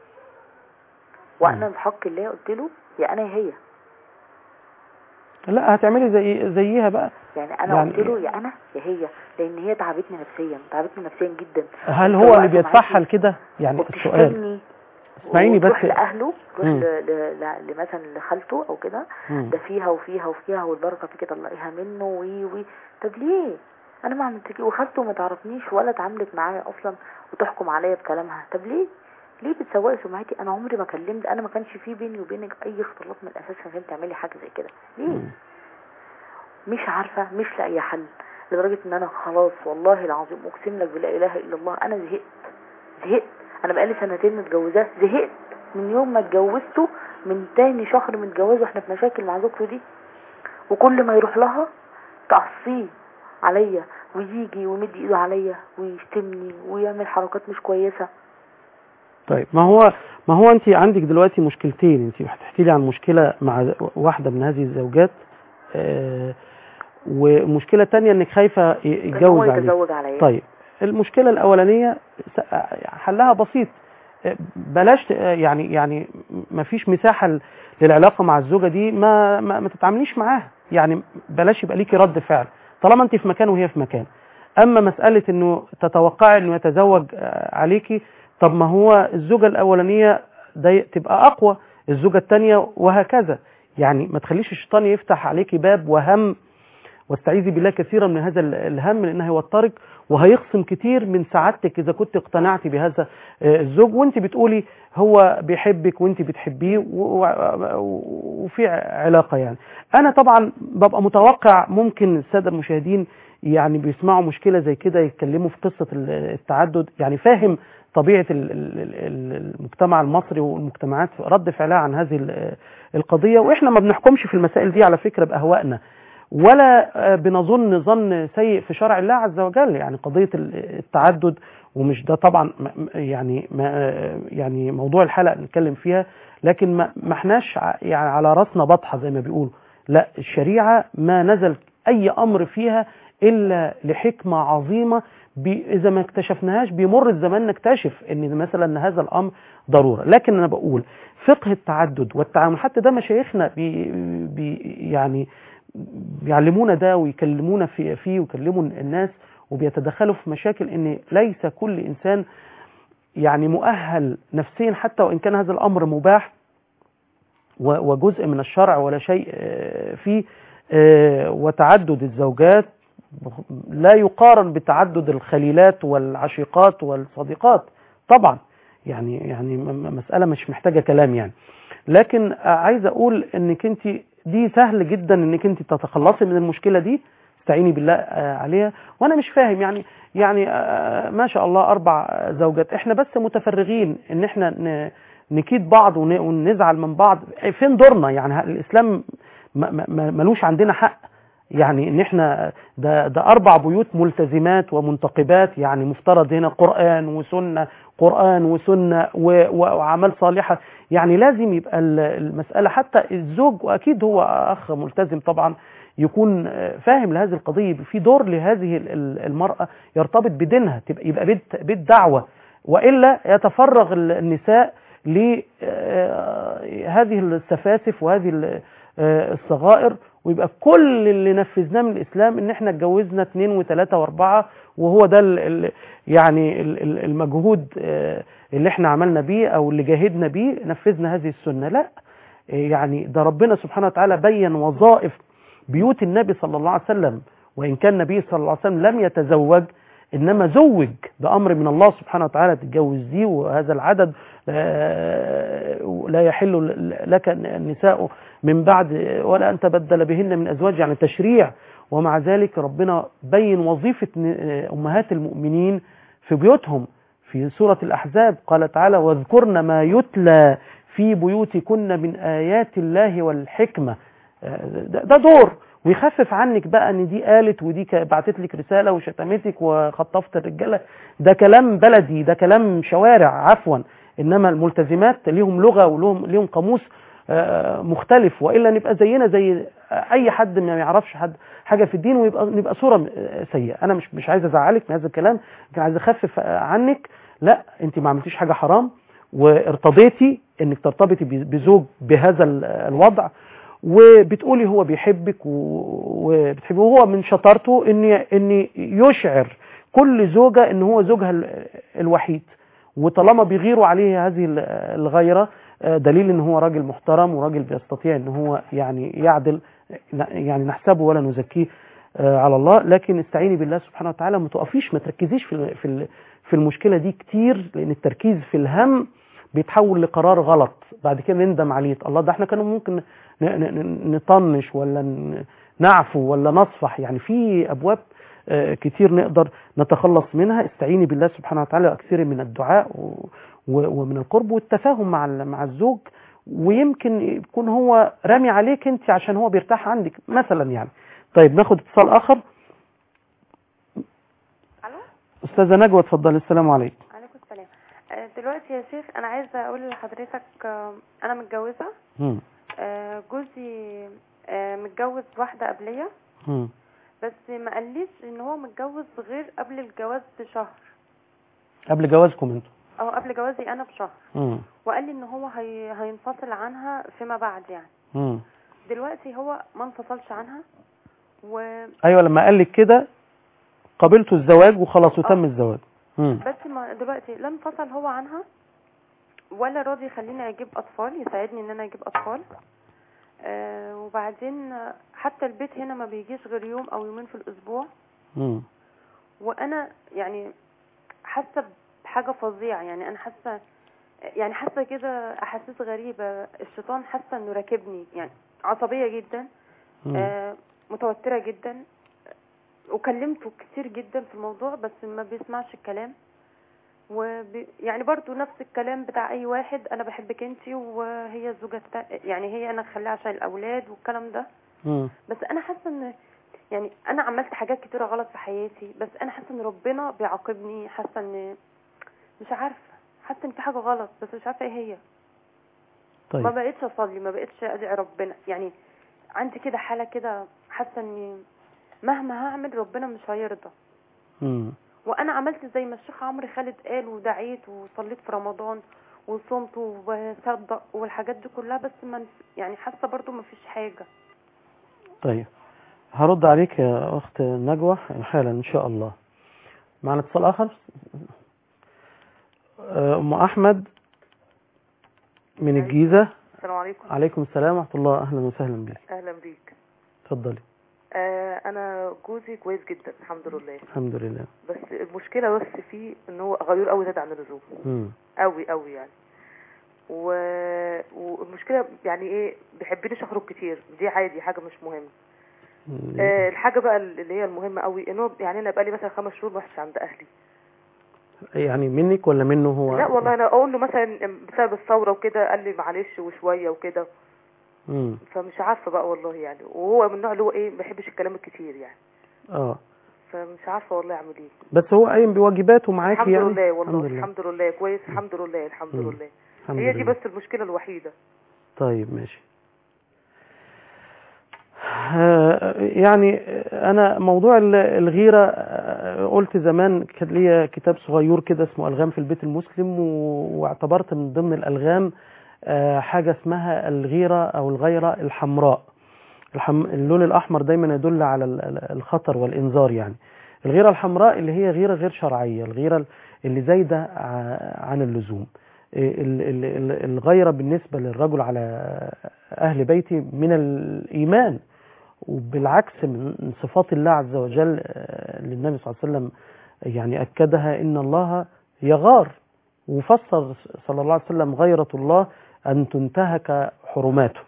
I: وانا بحق الله قلت له يا انا يا هي
B: لا هتعملي زي زيها بقى
I: يعني انا
B: يعني
I: قلت له يا انا يا هي لان هي تعبتني نفسيا تعبتني نفسيا جدا
B: هل هو
I: سواء
B: اللي
I: معاكي
B: بيتفحل كده يعني السؤال
I: وبتشتمني
B: اسمعيني
I: وتروح
B: بس
I: لاهله تروح
B: مم.
I: ل- ل- ل- لمثلا لخالته او كده
B: مم.
I: ده فيها وفيها وفيها والبركه فيك طلعيها منه وي وي طب ليه انا ما عملتش وخالته ما تعرفنيش ولا اتعاملت معايا اصلا وتحكم عليا بكلامها طب ليه ليه بتسوقي سمعتي انا عمري ما كلمت انا ما كانش في بيني وبينك اي اختلاط من الاساس عشان تعملي حاجه زي كده ليه
B: مم.
I: مش عارفه مش لاقيه حل لدرجه ان انا خلاص والله العظيم اقسم لك بلا اله الا الله انا زهقت زهقت انا بقالي سنتين متجوزاه زهقت من يوم ما اتجوزته من تاني شهر من جوازه واحنا في مشاكل مع زوجته دي وكل ما يروح لها تعصيه عليا ويجي ويمد ايده عليا ويشتمني ويعمل حركات مش كويسه
B: طيب ما هو ما هو انت عندك دلوقتي مشكلتين انت هتحكي لي عن مشكله مع ز- واحده من هذه الزوجات آه ومشكله تانية انك خايفه ي-
I: إن هو
B: يتجوز عليك
I: يتزوج عليا
B: طيب المشكله الاولانيه س- حلها بسيط آه، بلاش ت- آه، يعني يعني ما فيش مساحه ل- للعلاقه مع الزوجه دي ما ما, ما تتعامليش معاها يعني بلاش يبقى ليكي رد فعل طالما انت في مكان وهي في مكان اما مساله انه تتوقعي انه يتزوج آه، عليكي طب ما هو الزوجه الاولانيه ده تبقى اقوى الزوجه الثانيه وهكذا يعني ما تخليش الشيطان يفتح عليكي باب وهم واستعيذي بالله كثيرا من هذا ال- الهم لانه هيوترك وهيخصم كتير من سعادتك اذا كنت اقتنعتي بهذا آه، الزوج وانت بتقولي هو بيحبك وانت بتحبيه و- و- وفي علاقه يعني انا طبعا ببقى متوقع ممكن الساده المشاهدين يعني بيسمعوا مشكله زي كده يتكلموا في قصه ال- التعدد يعني فاهم طبيعه ال- ال- ال- المجتمع المصري والمجتمعات رد فعلها عن هذه ال- القضيه واحنا ما بنحكمش في المسائل دي على فكره باهوائنا ولا آه، بنظن ظن سيء في شرع الله عز وجل يعني قضيه ال- التعدد ومش ده طبعا م- م- يعني ما آه، يعني موضوع الحلقه اللي نتكلم فيها لكن ما ما احناش ع- يعني على راسنا بطحه زي ما بيقولوا لا الشريعه ما نزل اي امر فيها الا لحكمه عظيمه بي اذا ما اكتشفناهاش بيمر الزمان نكتشف ان مثلا ان هذا الامر ضروره لكن انا بقول فقه التعدد والتعامل حتى ده مشايخنا بي بي يعني بيعلمونا ده ويكلمونا في فيه ويكلموا الناس وبيتدخلوا في مشاكل ان ليس كل انسان يعني مؤهل نفسيا حتى وان كان هذا الامر مباح و- وجزء من الشرع ولا شيء آه، فيه آه، وتعدد الزوجات لا يقارن بتعدد الخليلات والعشيقات والصديقات طبعا يعني يعني م- م- مسألة مش محتاجة كلام يعني لكن آه، عايز اقول انك انت دي سهل جدا انك انت تتخلصي من المشكلة دي استعيني بالله آه، عليها وانا مش فاهم يعني يعني آه، ما شاء الله اربع زوجات احنا بس متفرغين ان احنا ن- نكيد بعض ون- ونزعل من بعض فين دورنا يعني ه- الاسلام ما- ما- ما- ملوش عندنا حق يعني ان احنا ده ده اربع بيوت ملتزمات ومنتقبات يعني مفترض هنا قران وسنه قران وسنه و- واعمال صالحه يعني لازم يبقى ال- المساله حتى الزوج واكيد هو اخ ملتزم طبعا يكون آه، فاهم لهذه القضيه يبقى في دور لهذه ال- ال- المراه يرتبط بدينها تبقى يبقى بيت بيت دعوه والا يتفرغ ال- النساء لهذه السفاسف وهذه ال- آه، الصغائر ويبقى كل اللي نفذناه من الاسلام ان احنا اتجوزنا اثنين وثلاثه واربعه وهو ده ال ال يعني ال- ال- المجهود آه، اللي احنا عملنا بيه او اللي جاهدنا بيه نفذنا هذه السنه لا آه، يعني ده ربنا سبحانه وتعالى بين وظائف بيوت النبي صلى الله عليه وسلم وان كان النبي صلى الله عليه وسلم لم يتزوج انما زوج بامر من الله سبحانه وتعالى تتجوز دي وهذا العدد آه، لا يحل لك النساء من بعد ولا ان تبدل بهن من ازواج يعني تشريع ومع ذلك ربنا بين وظيفه ن- امهات المؤمنين في بيوتهم في سوره الاحزاب قال تعالى واذكرن ما يتلى في بيوتكن من ايات الله والحكمه آه، ده ده دور ويخفف عنك بقى ان دي قالت ودي ك- بعتت لك رساله وشتمتك وخطفت الرجاله ده كلام بلدي ده كلام شوارع عفوا انما الملتزمات ليهم لغه ولهم ليهم قاموس آه، مختلف والا نبقى زينا زي اي حد ما يعرفش حد حاجه في الدين ويبقى نبقى صوره آه، سيئه انا مش مش عايز ازعلك من هذا الكلام لكن عايز اخفف آه، عنك لا انت ما عملتيش حاجه حرام وارتضيتي انك ترتبطي ب- بزوج بهذا ال- الوضع وبتقولي هو بيحبك و- وبتحبه وهو من شطارته ان ان يشعر كل زوجه ان هو زوجها ال- الوحيد وطالما بيغيروا عليه هذه ال- الغيره آه، دليل ان هو راجل محترم وراجل بيستطيع ان هو يعني يعدل يعني نحسبه ولا نزكيه آه، على الله لكن استعيني بالله سبحانه وتعالى ما تقفيش ما تركزيش في في ال- في المشكله دي كتير لان التركيز في الهم بيتحول لقرار غلط بعد كده نندم عليه الله ده احنا كانوا ممكن ن- ن- نطنش ولا ن- نعفو ولا نصفح يعني في ابواب آه، كتير نقدر نتخلص منها استعيني بالله سبحانه وتعالى واكثري من الدعاء و- و- ومن القرب والتفاهم مع ال- مع الزوج ويمكن يكون هو رامي عليك انت عشان هو بيرتاح عندك مثلا يعني طيب ناخد اتصال اخر
G: الو
B: استاذه نجوى اتفضلي السلام عليكم
G: عليكم السلام آه، دلوقتي يا شيخ انا عايزه اقول لحضرتك آه، انا متجوزه
B: مم.
G: آه، جوزي آه، متجوز واحده قبليه
B: مم.
G: بس ما قاليش ان هو متجوز غير قبل الجواز بشهر
B: قبل جوازكم انتوا
G: او قبل جوازي انا بشهر
B: مم.
G: وقال لي ان هو هي... هينفصل عنها فيما بعد يعني
B: مم.
G: دلوقتي هو ما انفصلش عنها و
B: ايوه لما قال لك كده قبلتوا الزواج وخلاص وتم الزواج مم.
G: بس ما دلوقتي لا انفصل هو عنها ولا راضي يخليني اجيب اطفال يساعدني ان انا اجيب اطفال
J: آه وبعدين آه، حتى البيت هنا ما بيجيش غير يوم او يومين في الاسبوع
B: مم.
J: وانا يعني حاسه بحاجه فظيعه يعني انا حاسه يعني حاسه كده احاسيس غريبه الشيطان حاسه انه راكبني يعني عصبيه جدا
B: مم.
J: آه متوتره جدا وكلمته كتير جدا في الموضوع بس ما بيسمعش الكلام وبي يعني برضو نفس الكلام بتاع اي واحد انا بحبك انتي وهي الزوجه التا... يعني هي انا خليها عشان الاولاد والكلام ده
B: مم.
J: بس انا حاسه ان يعني انا عملت حاجات كتيره غلط في حياتي بس انا حاسه ان ربنا بيعاقبني حاسه ان مش عارفه حاسه ان في حاجه غلط بس مش عارفه ايه هي ما
B: طيب
J: بقتش اصلي ما بقتش ادعي ربنا يعني عندي كده حاله كده حاسه اني مهما هعمل ربنا مش هيرضى
B: مم.
J: وانا عملت زي ما الشيخ عمرو خالد قال ودعيت وصليت في رمضان وصمت وصدق والحاجات دي كلها بس ما يعني حاسه برضو ما فيش حاجه
B: طيب هرد عليك يا أخت نجوى حالا إن شاء الله معنا اتصال آخر آه، أم أحمد من الجيزة
K: السلام عليكم
B: عليكم السلام ورحمة الله أهلا وسهلا بك
K: اهلا بيك
B: اتفضلي
K: آه انا جوزي كويس جدا الحمد لله
B: الحمد لله
K: بس المشكله بس فيه ان هو غيور قوي زاد عن اللزوم
B: مم.
K: قوي قوي يعني و... والمشكله يعني ايه بيحبنيش اخرج كتير دي عادي حاجه مش مهمه آه الحاجه بقى اللي هي المهمه قوي ان هو يعني انا بقالي مثلا خمس شهور ما رحتش عند اهلي
B: يعني منك ولا منه هو
K: لا والله انا اقول له مثلا بسبب الثوره وكده قال لي معلش وشويه وكده
B: مم.
K: فمش عارفه بقى والله يعني وهو من النوع اللي هو ايه ما بيحبش الكلام الكتير يعني
B: اه
K: فمش عارفه والله اعمل ايه
B: بس هو قايم بواجباته معاكي
K: الحمد
B: يعني
K: لله والله
B: الحمد لله
K: الحمد لله كويس الحمد لله الحمد
B: مم.
K: لله
B: الحمد
K: هي دي
B: لله.
K: بس المشكله الوحيده
B: طيب ماشي آه، يعني انا موضوع ال- الغيره آه، قلت زمان كان ليا كتاب صغير كده اسمه الغام في البيت المسلم و- واعتبرت من ضمن الالغام آه، حاجه اسمها الغيره او الغيره الحمراء الحم... اللون الاحمر دايما يدل على ال- ال- الخطر والانذار يعني الغيره الحمراء اللي هي غيره غير شرعيه الغيره اللي زايده ع- عن اللزوم ال- ال- ال- الغيره بالنسبه للرجل على اهل بيتي من الايمان وبالعكس من صفات الله عز وجل آه، اللي النبي صلى الله عليه وسلم يعني أكدها إن الله يغار وفسر صلى الله عليه وسلم غيرة الله أن تنتهك حرماته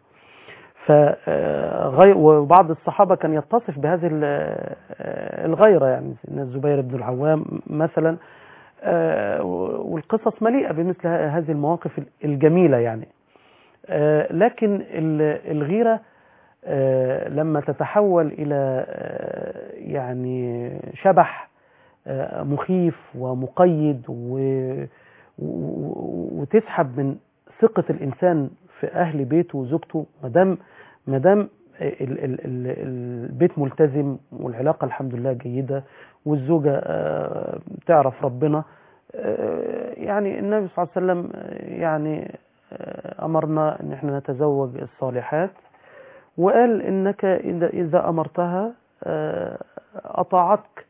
B: فغي... وبعض الصحابة كان يتصف بهذه ال- آه، الغيرة يعني سيدنا الزبير بن العوام مثلا آه، والقصص مليئة بمثل ه- هذه المواقف الجميلة يعني آه، لكن ال- الغيرة آه، لما تتحول إلى آه، يعني شبح آه، مخيف ومقيد و- و- وتسحب من ثقة الإنسان في أهل بيته وزوجته مدام مدام ال- ال- ال- البيت ملتزم والعلاقة الحمد لله جيدة والزوجة آه، تعرف ربنا آه، يعني النبي صلى الله عليه وسلم آه، يعني آه، أمرنا أن احنا نتزوج الصالحات وقال إنك إذا, إذا أمرتها آه، أطاعتك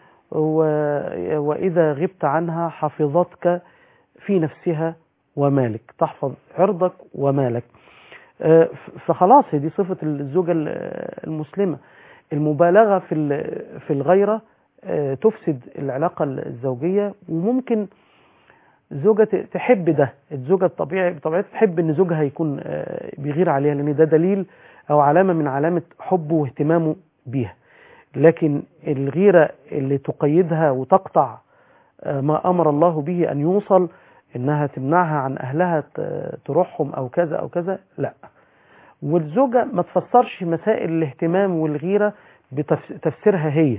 B: و- وإذا غبت عنها حفظتك في نفسها ومالك تحفظ عرضك ومالك آه، ف- فخلاص هي دي صفة الزوجة ال- المسلمة المبالغة في ال- في الغيرة آه، تفسد العلاقة الزوجية وممكن زوجة ت- تحب ده الزوجة بطبيعة بطبيعتها تحب ان زوجها يكون آه، بيغير عليها لان ده دليل او علامة من علامة حبه واهتمامه بيها لكن الغيرة اللي تقيدها وتقطع آه، ما امر الله به ان يوصل انها تمنعها عن اهلها ت- تروحهم او كذا او كذا لا والزوجة ما تفسرش مسائل الاهتمام والغيرة بتفسيرها هي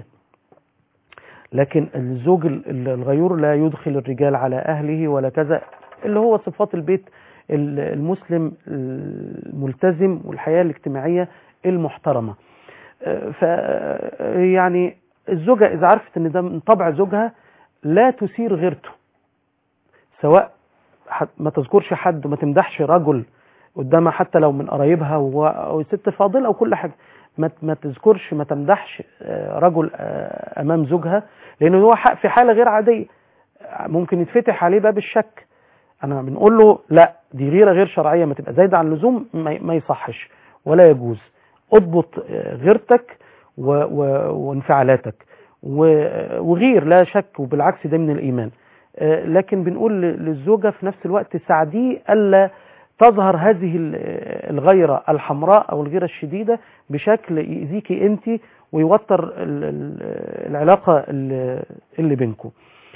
B: لكن الزوج ال- ال- الغيور لا يدخل الرجال على أهله ولا كذا اللي هو صفات البيت ال- المسلم الملتزم والحياة الاجتماعية المحترمة آه، ف يعني الزوجة إذا عرفت إن ده من طبع زوجها لا تثير غيرته سواء ح- ما تذكرش حد وما تمدحش رجل قدامها حتى لو من قرايبها و- او ست فاضله او كل حاجه ما ت- ما تذكرش ما تمدحش آه، رجل آه، امام زوجها لانه هو ح- في حاله غير عاديه ممكن يتفتح عليه باب الشك انا بنقول له لا دي غيره غير شرعيه ما تبقى زايده عن اللزوم ما ما يصحش ولا يجوز اضبط آه، غيرتك و... و... وانفعالاتك و- وغير لا شك وبالعكس ده من الإيمان آه، لكن بنقول ل- للزوجة في نفس الوقت ساعديه ألا تظهر هذه ال- الغيرة الحمراء أو الغيرة الشديدة بشكل يأذيكي أنت ويوتر ال- ال- العلاقة اللي اللي بينكم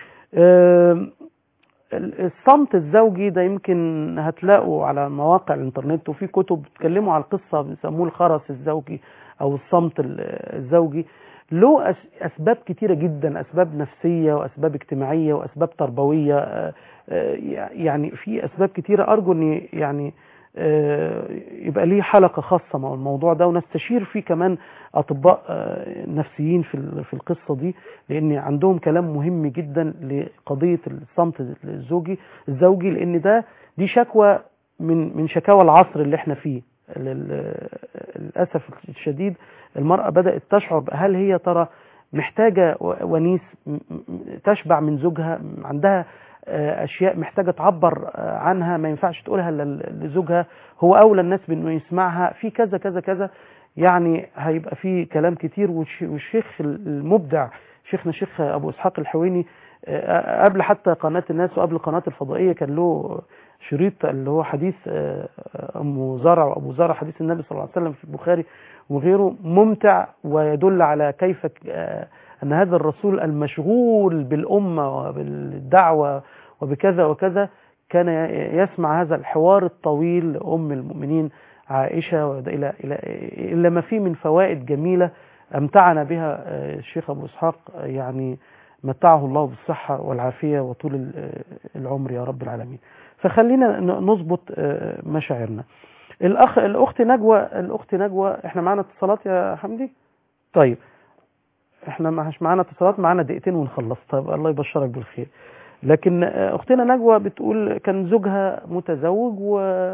B: آم، ال- الصمت الزوجي ده يمكن هتلاقوا على مواقع الانترنت وفي كتب بتتكلموا على القصة بيسموه الخرس الزوجي أو الصمت ال- الزوجي له أس- أسباب كتيرة جدا أسباب نفسية وأسباب اجتماعية وأسباب تربوية آه، آه، يعني في أسباب كتيرة أرجو أن يعني آه، يبقى ليه حلقة خاصة مع الموضوع ده ونستشير فيه كمان أطباء آه، نفسيين في ال- في القصة دي لأن عندهم كلام مهم جدا لقضية الصمت الزوجي الزوجي لأن ده دي شكوى من من شكاوى العصر اللي احنا فيه لل- للأسف الشديد المرأة بدأت تشعر هل هي ترى محتاجة و- ونيس م- م- تشبع من زوجها م- عندها آه، أشياء محتاجة تعبر آه، عنها ما ينفعش تقولها إلا ل- لزوجها هو أولى الناس بأنه يسمعها في كذا كذا كذا يعني هيبقى في كلام كتير والش- والشيخ المبدع شيخنا الشيخ أبو إسحاق الحويني آه، قبل حتى قناة الناس وقبل قناة الفضائية كان له شريط اللي هو حديث آه، أم زرع وأبو زرع حديث النبي صلى الله عليه وسلم في البخاري وغيره ممتع ويدل على كيف آه، أن هذا الرسول المشغول بالأمة وبالدعوة وبكذا وكذا كان يسمع هذا الحوار الطويل لأم المؤمنين عائشة وإلى إلى إلى ما فيه من فوائد جميلة أمتعنا بها آه، الشيخ أبو إسحاق آه، يعني متعه الله بالصحة والعافية وطول ال- آه، العمر يا رب العالمين فخلينا ن- نظبط آه، مشاعرنا الأخ الأخت نجوى الأخت نجوى إحنا معانا اتصالات يا حمدي طيب احنا مش معانا اتصالات معانا دقيقتين ونخلص طيب الله يبشرك بالخير لكن آه، اختنا نجوى بتقول كان زوجها متزوج و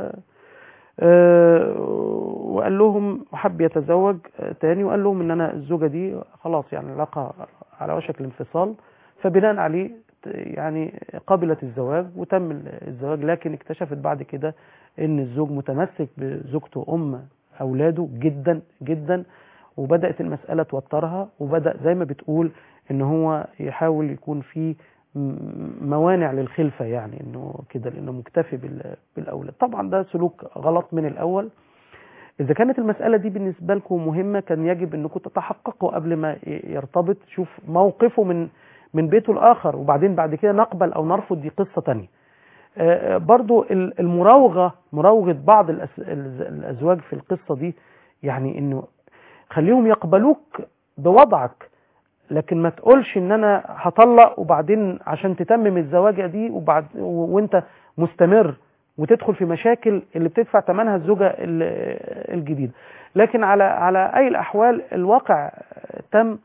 B: آه، وقال لهم وحب يتزوج آه، تاني وقال لهم ان انا الزوجه دي خلاص يعني العلاقه على وشك الانفصال فبناء عليه ت- يعني قبلت الزواج وتم ال- الزواج لكن اكتشفت بعد كده ان الزوج متمسك بزوجته ام اولاده جدا جدا وبدات المساله توترها وبدا زي ما بتقول ان هو يحاول يكون في م- موانع للخلفه يعني انه كده لانه مكتفي بال- بالاولاد طبعا ده سلوك غلط من الاول اذا كانت المساله دي بالنسبه لكم مهمه كان يجب انكم تتحققوا قبل ما ي- يرتبط شوف موقفه من من بيته الاخر وبعدين بعد كده نقبل او نرفض دي قصه تانية آه، آه، برضو ال- المراوغه مراوغه بعض الأس- الز- الازواج في القصه دي يعني انه خليهم يقبلوك بوضعك لكن ما تقولش ان انا هطلق وبعدين عشان تتمم الزواجه دي وبعد و- وانت مستمر وتدخل في مشاكل اللي بتدفع ثمنها الزوجه ال- الجديده لكن على على اي الاحوال الواقع تم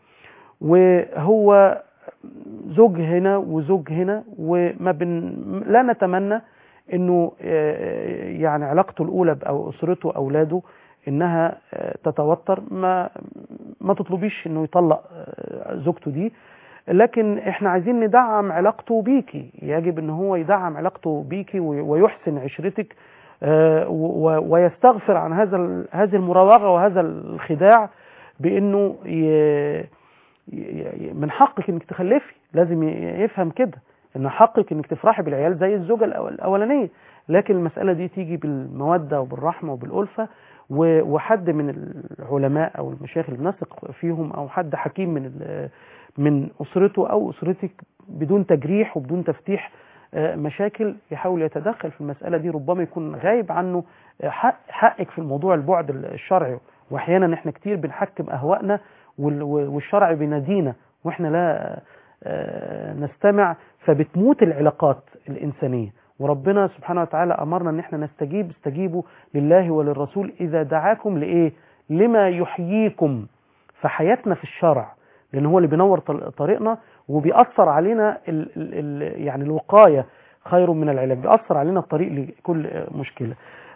B: وهو زوج هنا وزوج هنا وما بن لا نتمنى انه آه، يعني علاقته الاولى او اسرته اولاده انها آه، تتوتر ما ما تطلبيش انه يطلق آه، زوجته دي لكن احنا عايزين ندعم علاقته بيكي يجب ان هو يدعم علاقته بيكي وي- ويحسن عشرتك آه، و- ويستغفر عن هذا ال- هذه المراوغه وهذا الخداع بانه ي- ي- ي- من حقك انك تخلفي لازم ي- يفهم كده ان حقك انك تفرحي بالعيال زي الزوجه الأول- الاولانيه لكن المساله دي تيجي بالموده وبالرحمه وبالالفه و- وحد من العلماء او المشايخ اللي بنثق فيهم او حد حكيم من ال- من اسرته او اسرتك بدون تجريح وبدون تفتيح آه، مشاكل يحاول يتدخل في المساله دي ربما يكون غايب عنه آه، حق حقك في الموضوع البعد الشرعي واحيانا احنا كتير بنحكم اهوائنا وال- والشرع بينادينا واحنا لا آه، نستمع فبتموت العلاقات الانسانيه وربنا سبحانه وتعالى امرنا ان احنا نستجيب استجيبوا لله وللرسول اذا دعاكم لايه لما يحييكم فحياتنا في الشرع لان هو اللي بينور طل- طريقنا وبيأثر علينا ال ال ال يعني الوقايه خير من العلاج بيأثر علينا الطريق لكل آه، مشكله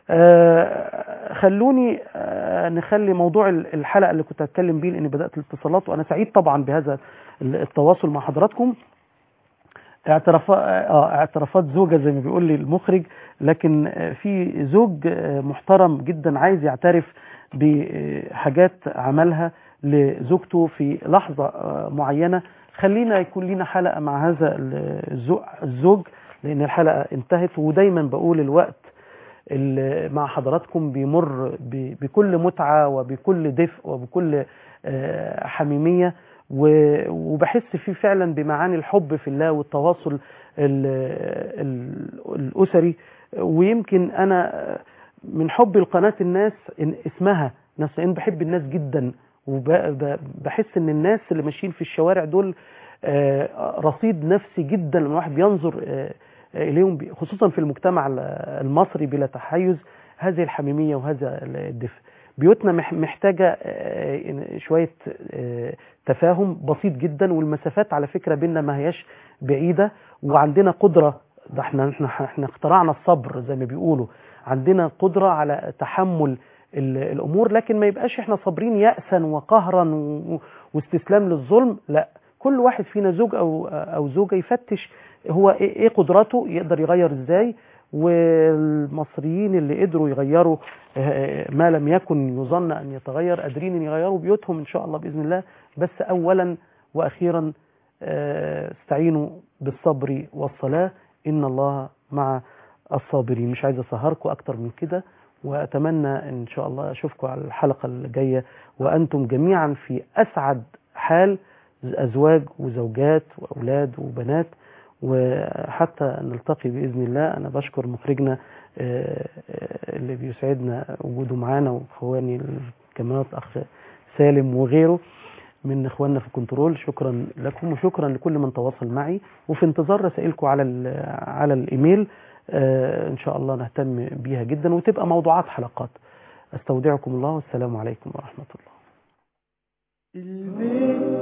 B: آه، خلوني آه، نخلي موضوع ال- الحلقه اللي كنت هتكلم بيه لاني بدات الاتصالات وانا سعيد طبعا بهذا ال- التواصل مع حضراتكم اعترافات اه اعترافات زوجه زي ما بيقول لي المخرج لكن آه، في زوج آه، محترم جدا عايز يعترف بحاجات عملها لزوجته في لحظة آه، معينة خلينا يكون لنا حلقة مع هذا الزو- الزوج لأن الحلقة انتهت ودايما بقول الوقت اللي مع حضراتكم بيمر ب- بكل متعة وبكل دفء وبكل آه، حميمية و- وبحس فيه فعلا بمعاني الحب في الله والتواصل ال- ال- الأسري ويمكن أنا من حب القناة الناس إن اسمها ناس إن بحب الناس جدا وبحس إن الناس اللي ماشيين في الشوارع دول آه، رصيد نفسي جدا لما الواحد بينظر آه، إليهم ب- خصوصا في المجتمع ال- المصري بلا تحيز هذه الحميمية وهذا الدفء بيوتنا مح- محتاجة آه، شوية آه، تفاهم بسيط جدا والمسافات على فكرة بيننا ما هياش بعيدة وعندنا قدرة ده احنا احنا احنا اخترعنا الصبر زي ما بيقولوا عندنا قدرة على تحمل ال- الامور لكن ما يبقاش احنا صابرين يأسا وقهرا و- واستسلام للظلم لا كل واحد فينا زوج او او زوجه يفتش هو ايه إيه قدراته يقدر يغير ازاي والمصريين اللي قدروا يغيروا آه، ما لم يكن يظن ان يتغير قادرين ان يغيروا بيوتهم ان شاء الله باذن الله بس اولا واخيرا آه، استعينوا بالصبر والصلاه ان الله مع الصابرين مش عايز اسهركم اكتر من كده واتمنى ان شاء الله اشوفكم على الحلقه الجايه وانتم جميعا في اسعد حال ازواج وزوجات واولاد وبنات وحتى نلتقي باذن الله انا بشكر مخرجنا آه، آه، اللي بيسعدنا وجوده معانا واخواني الكاميرات اخ سالم وغيره من اخواننا في الكنترول شكرا لكم وشكرا لكل من تواصل معي وفي انتظار رسائلكم على ال- على الايميل آه، ان شاء الله نهتم بيها جدا وتبقى موضوعات حلقات استودعكم الله والسلام عليكم ورحمه الله
A: البيت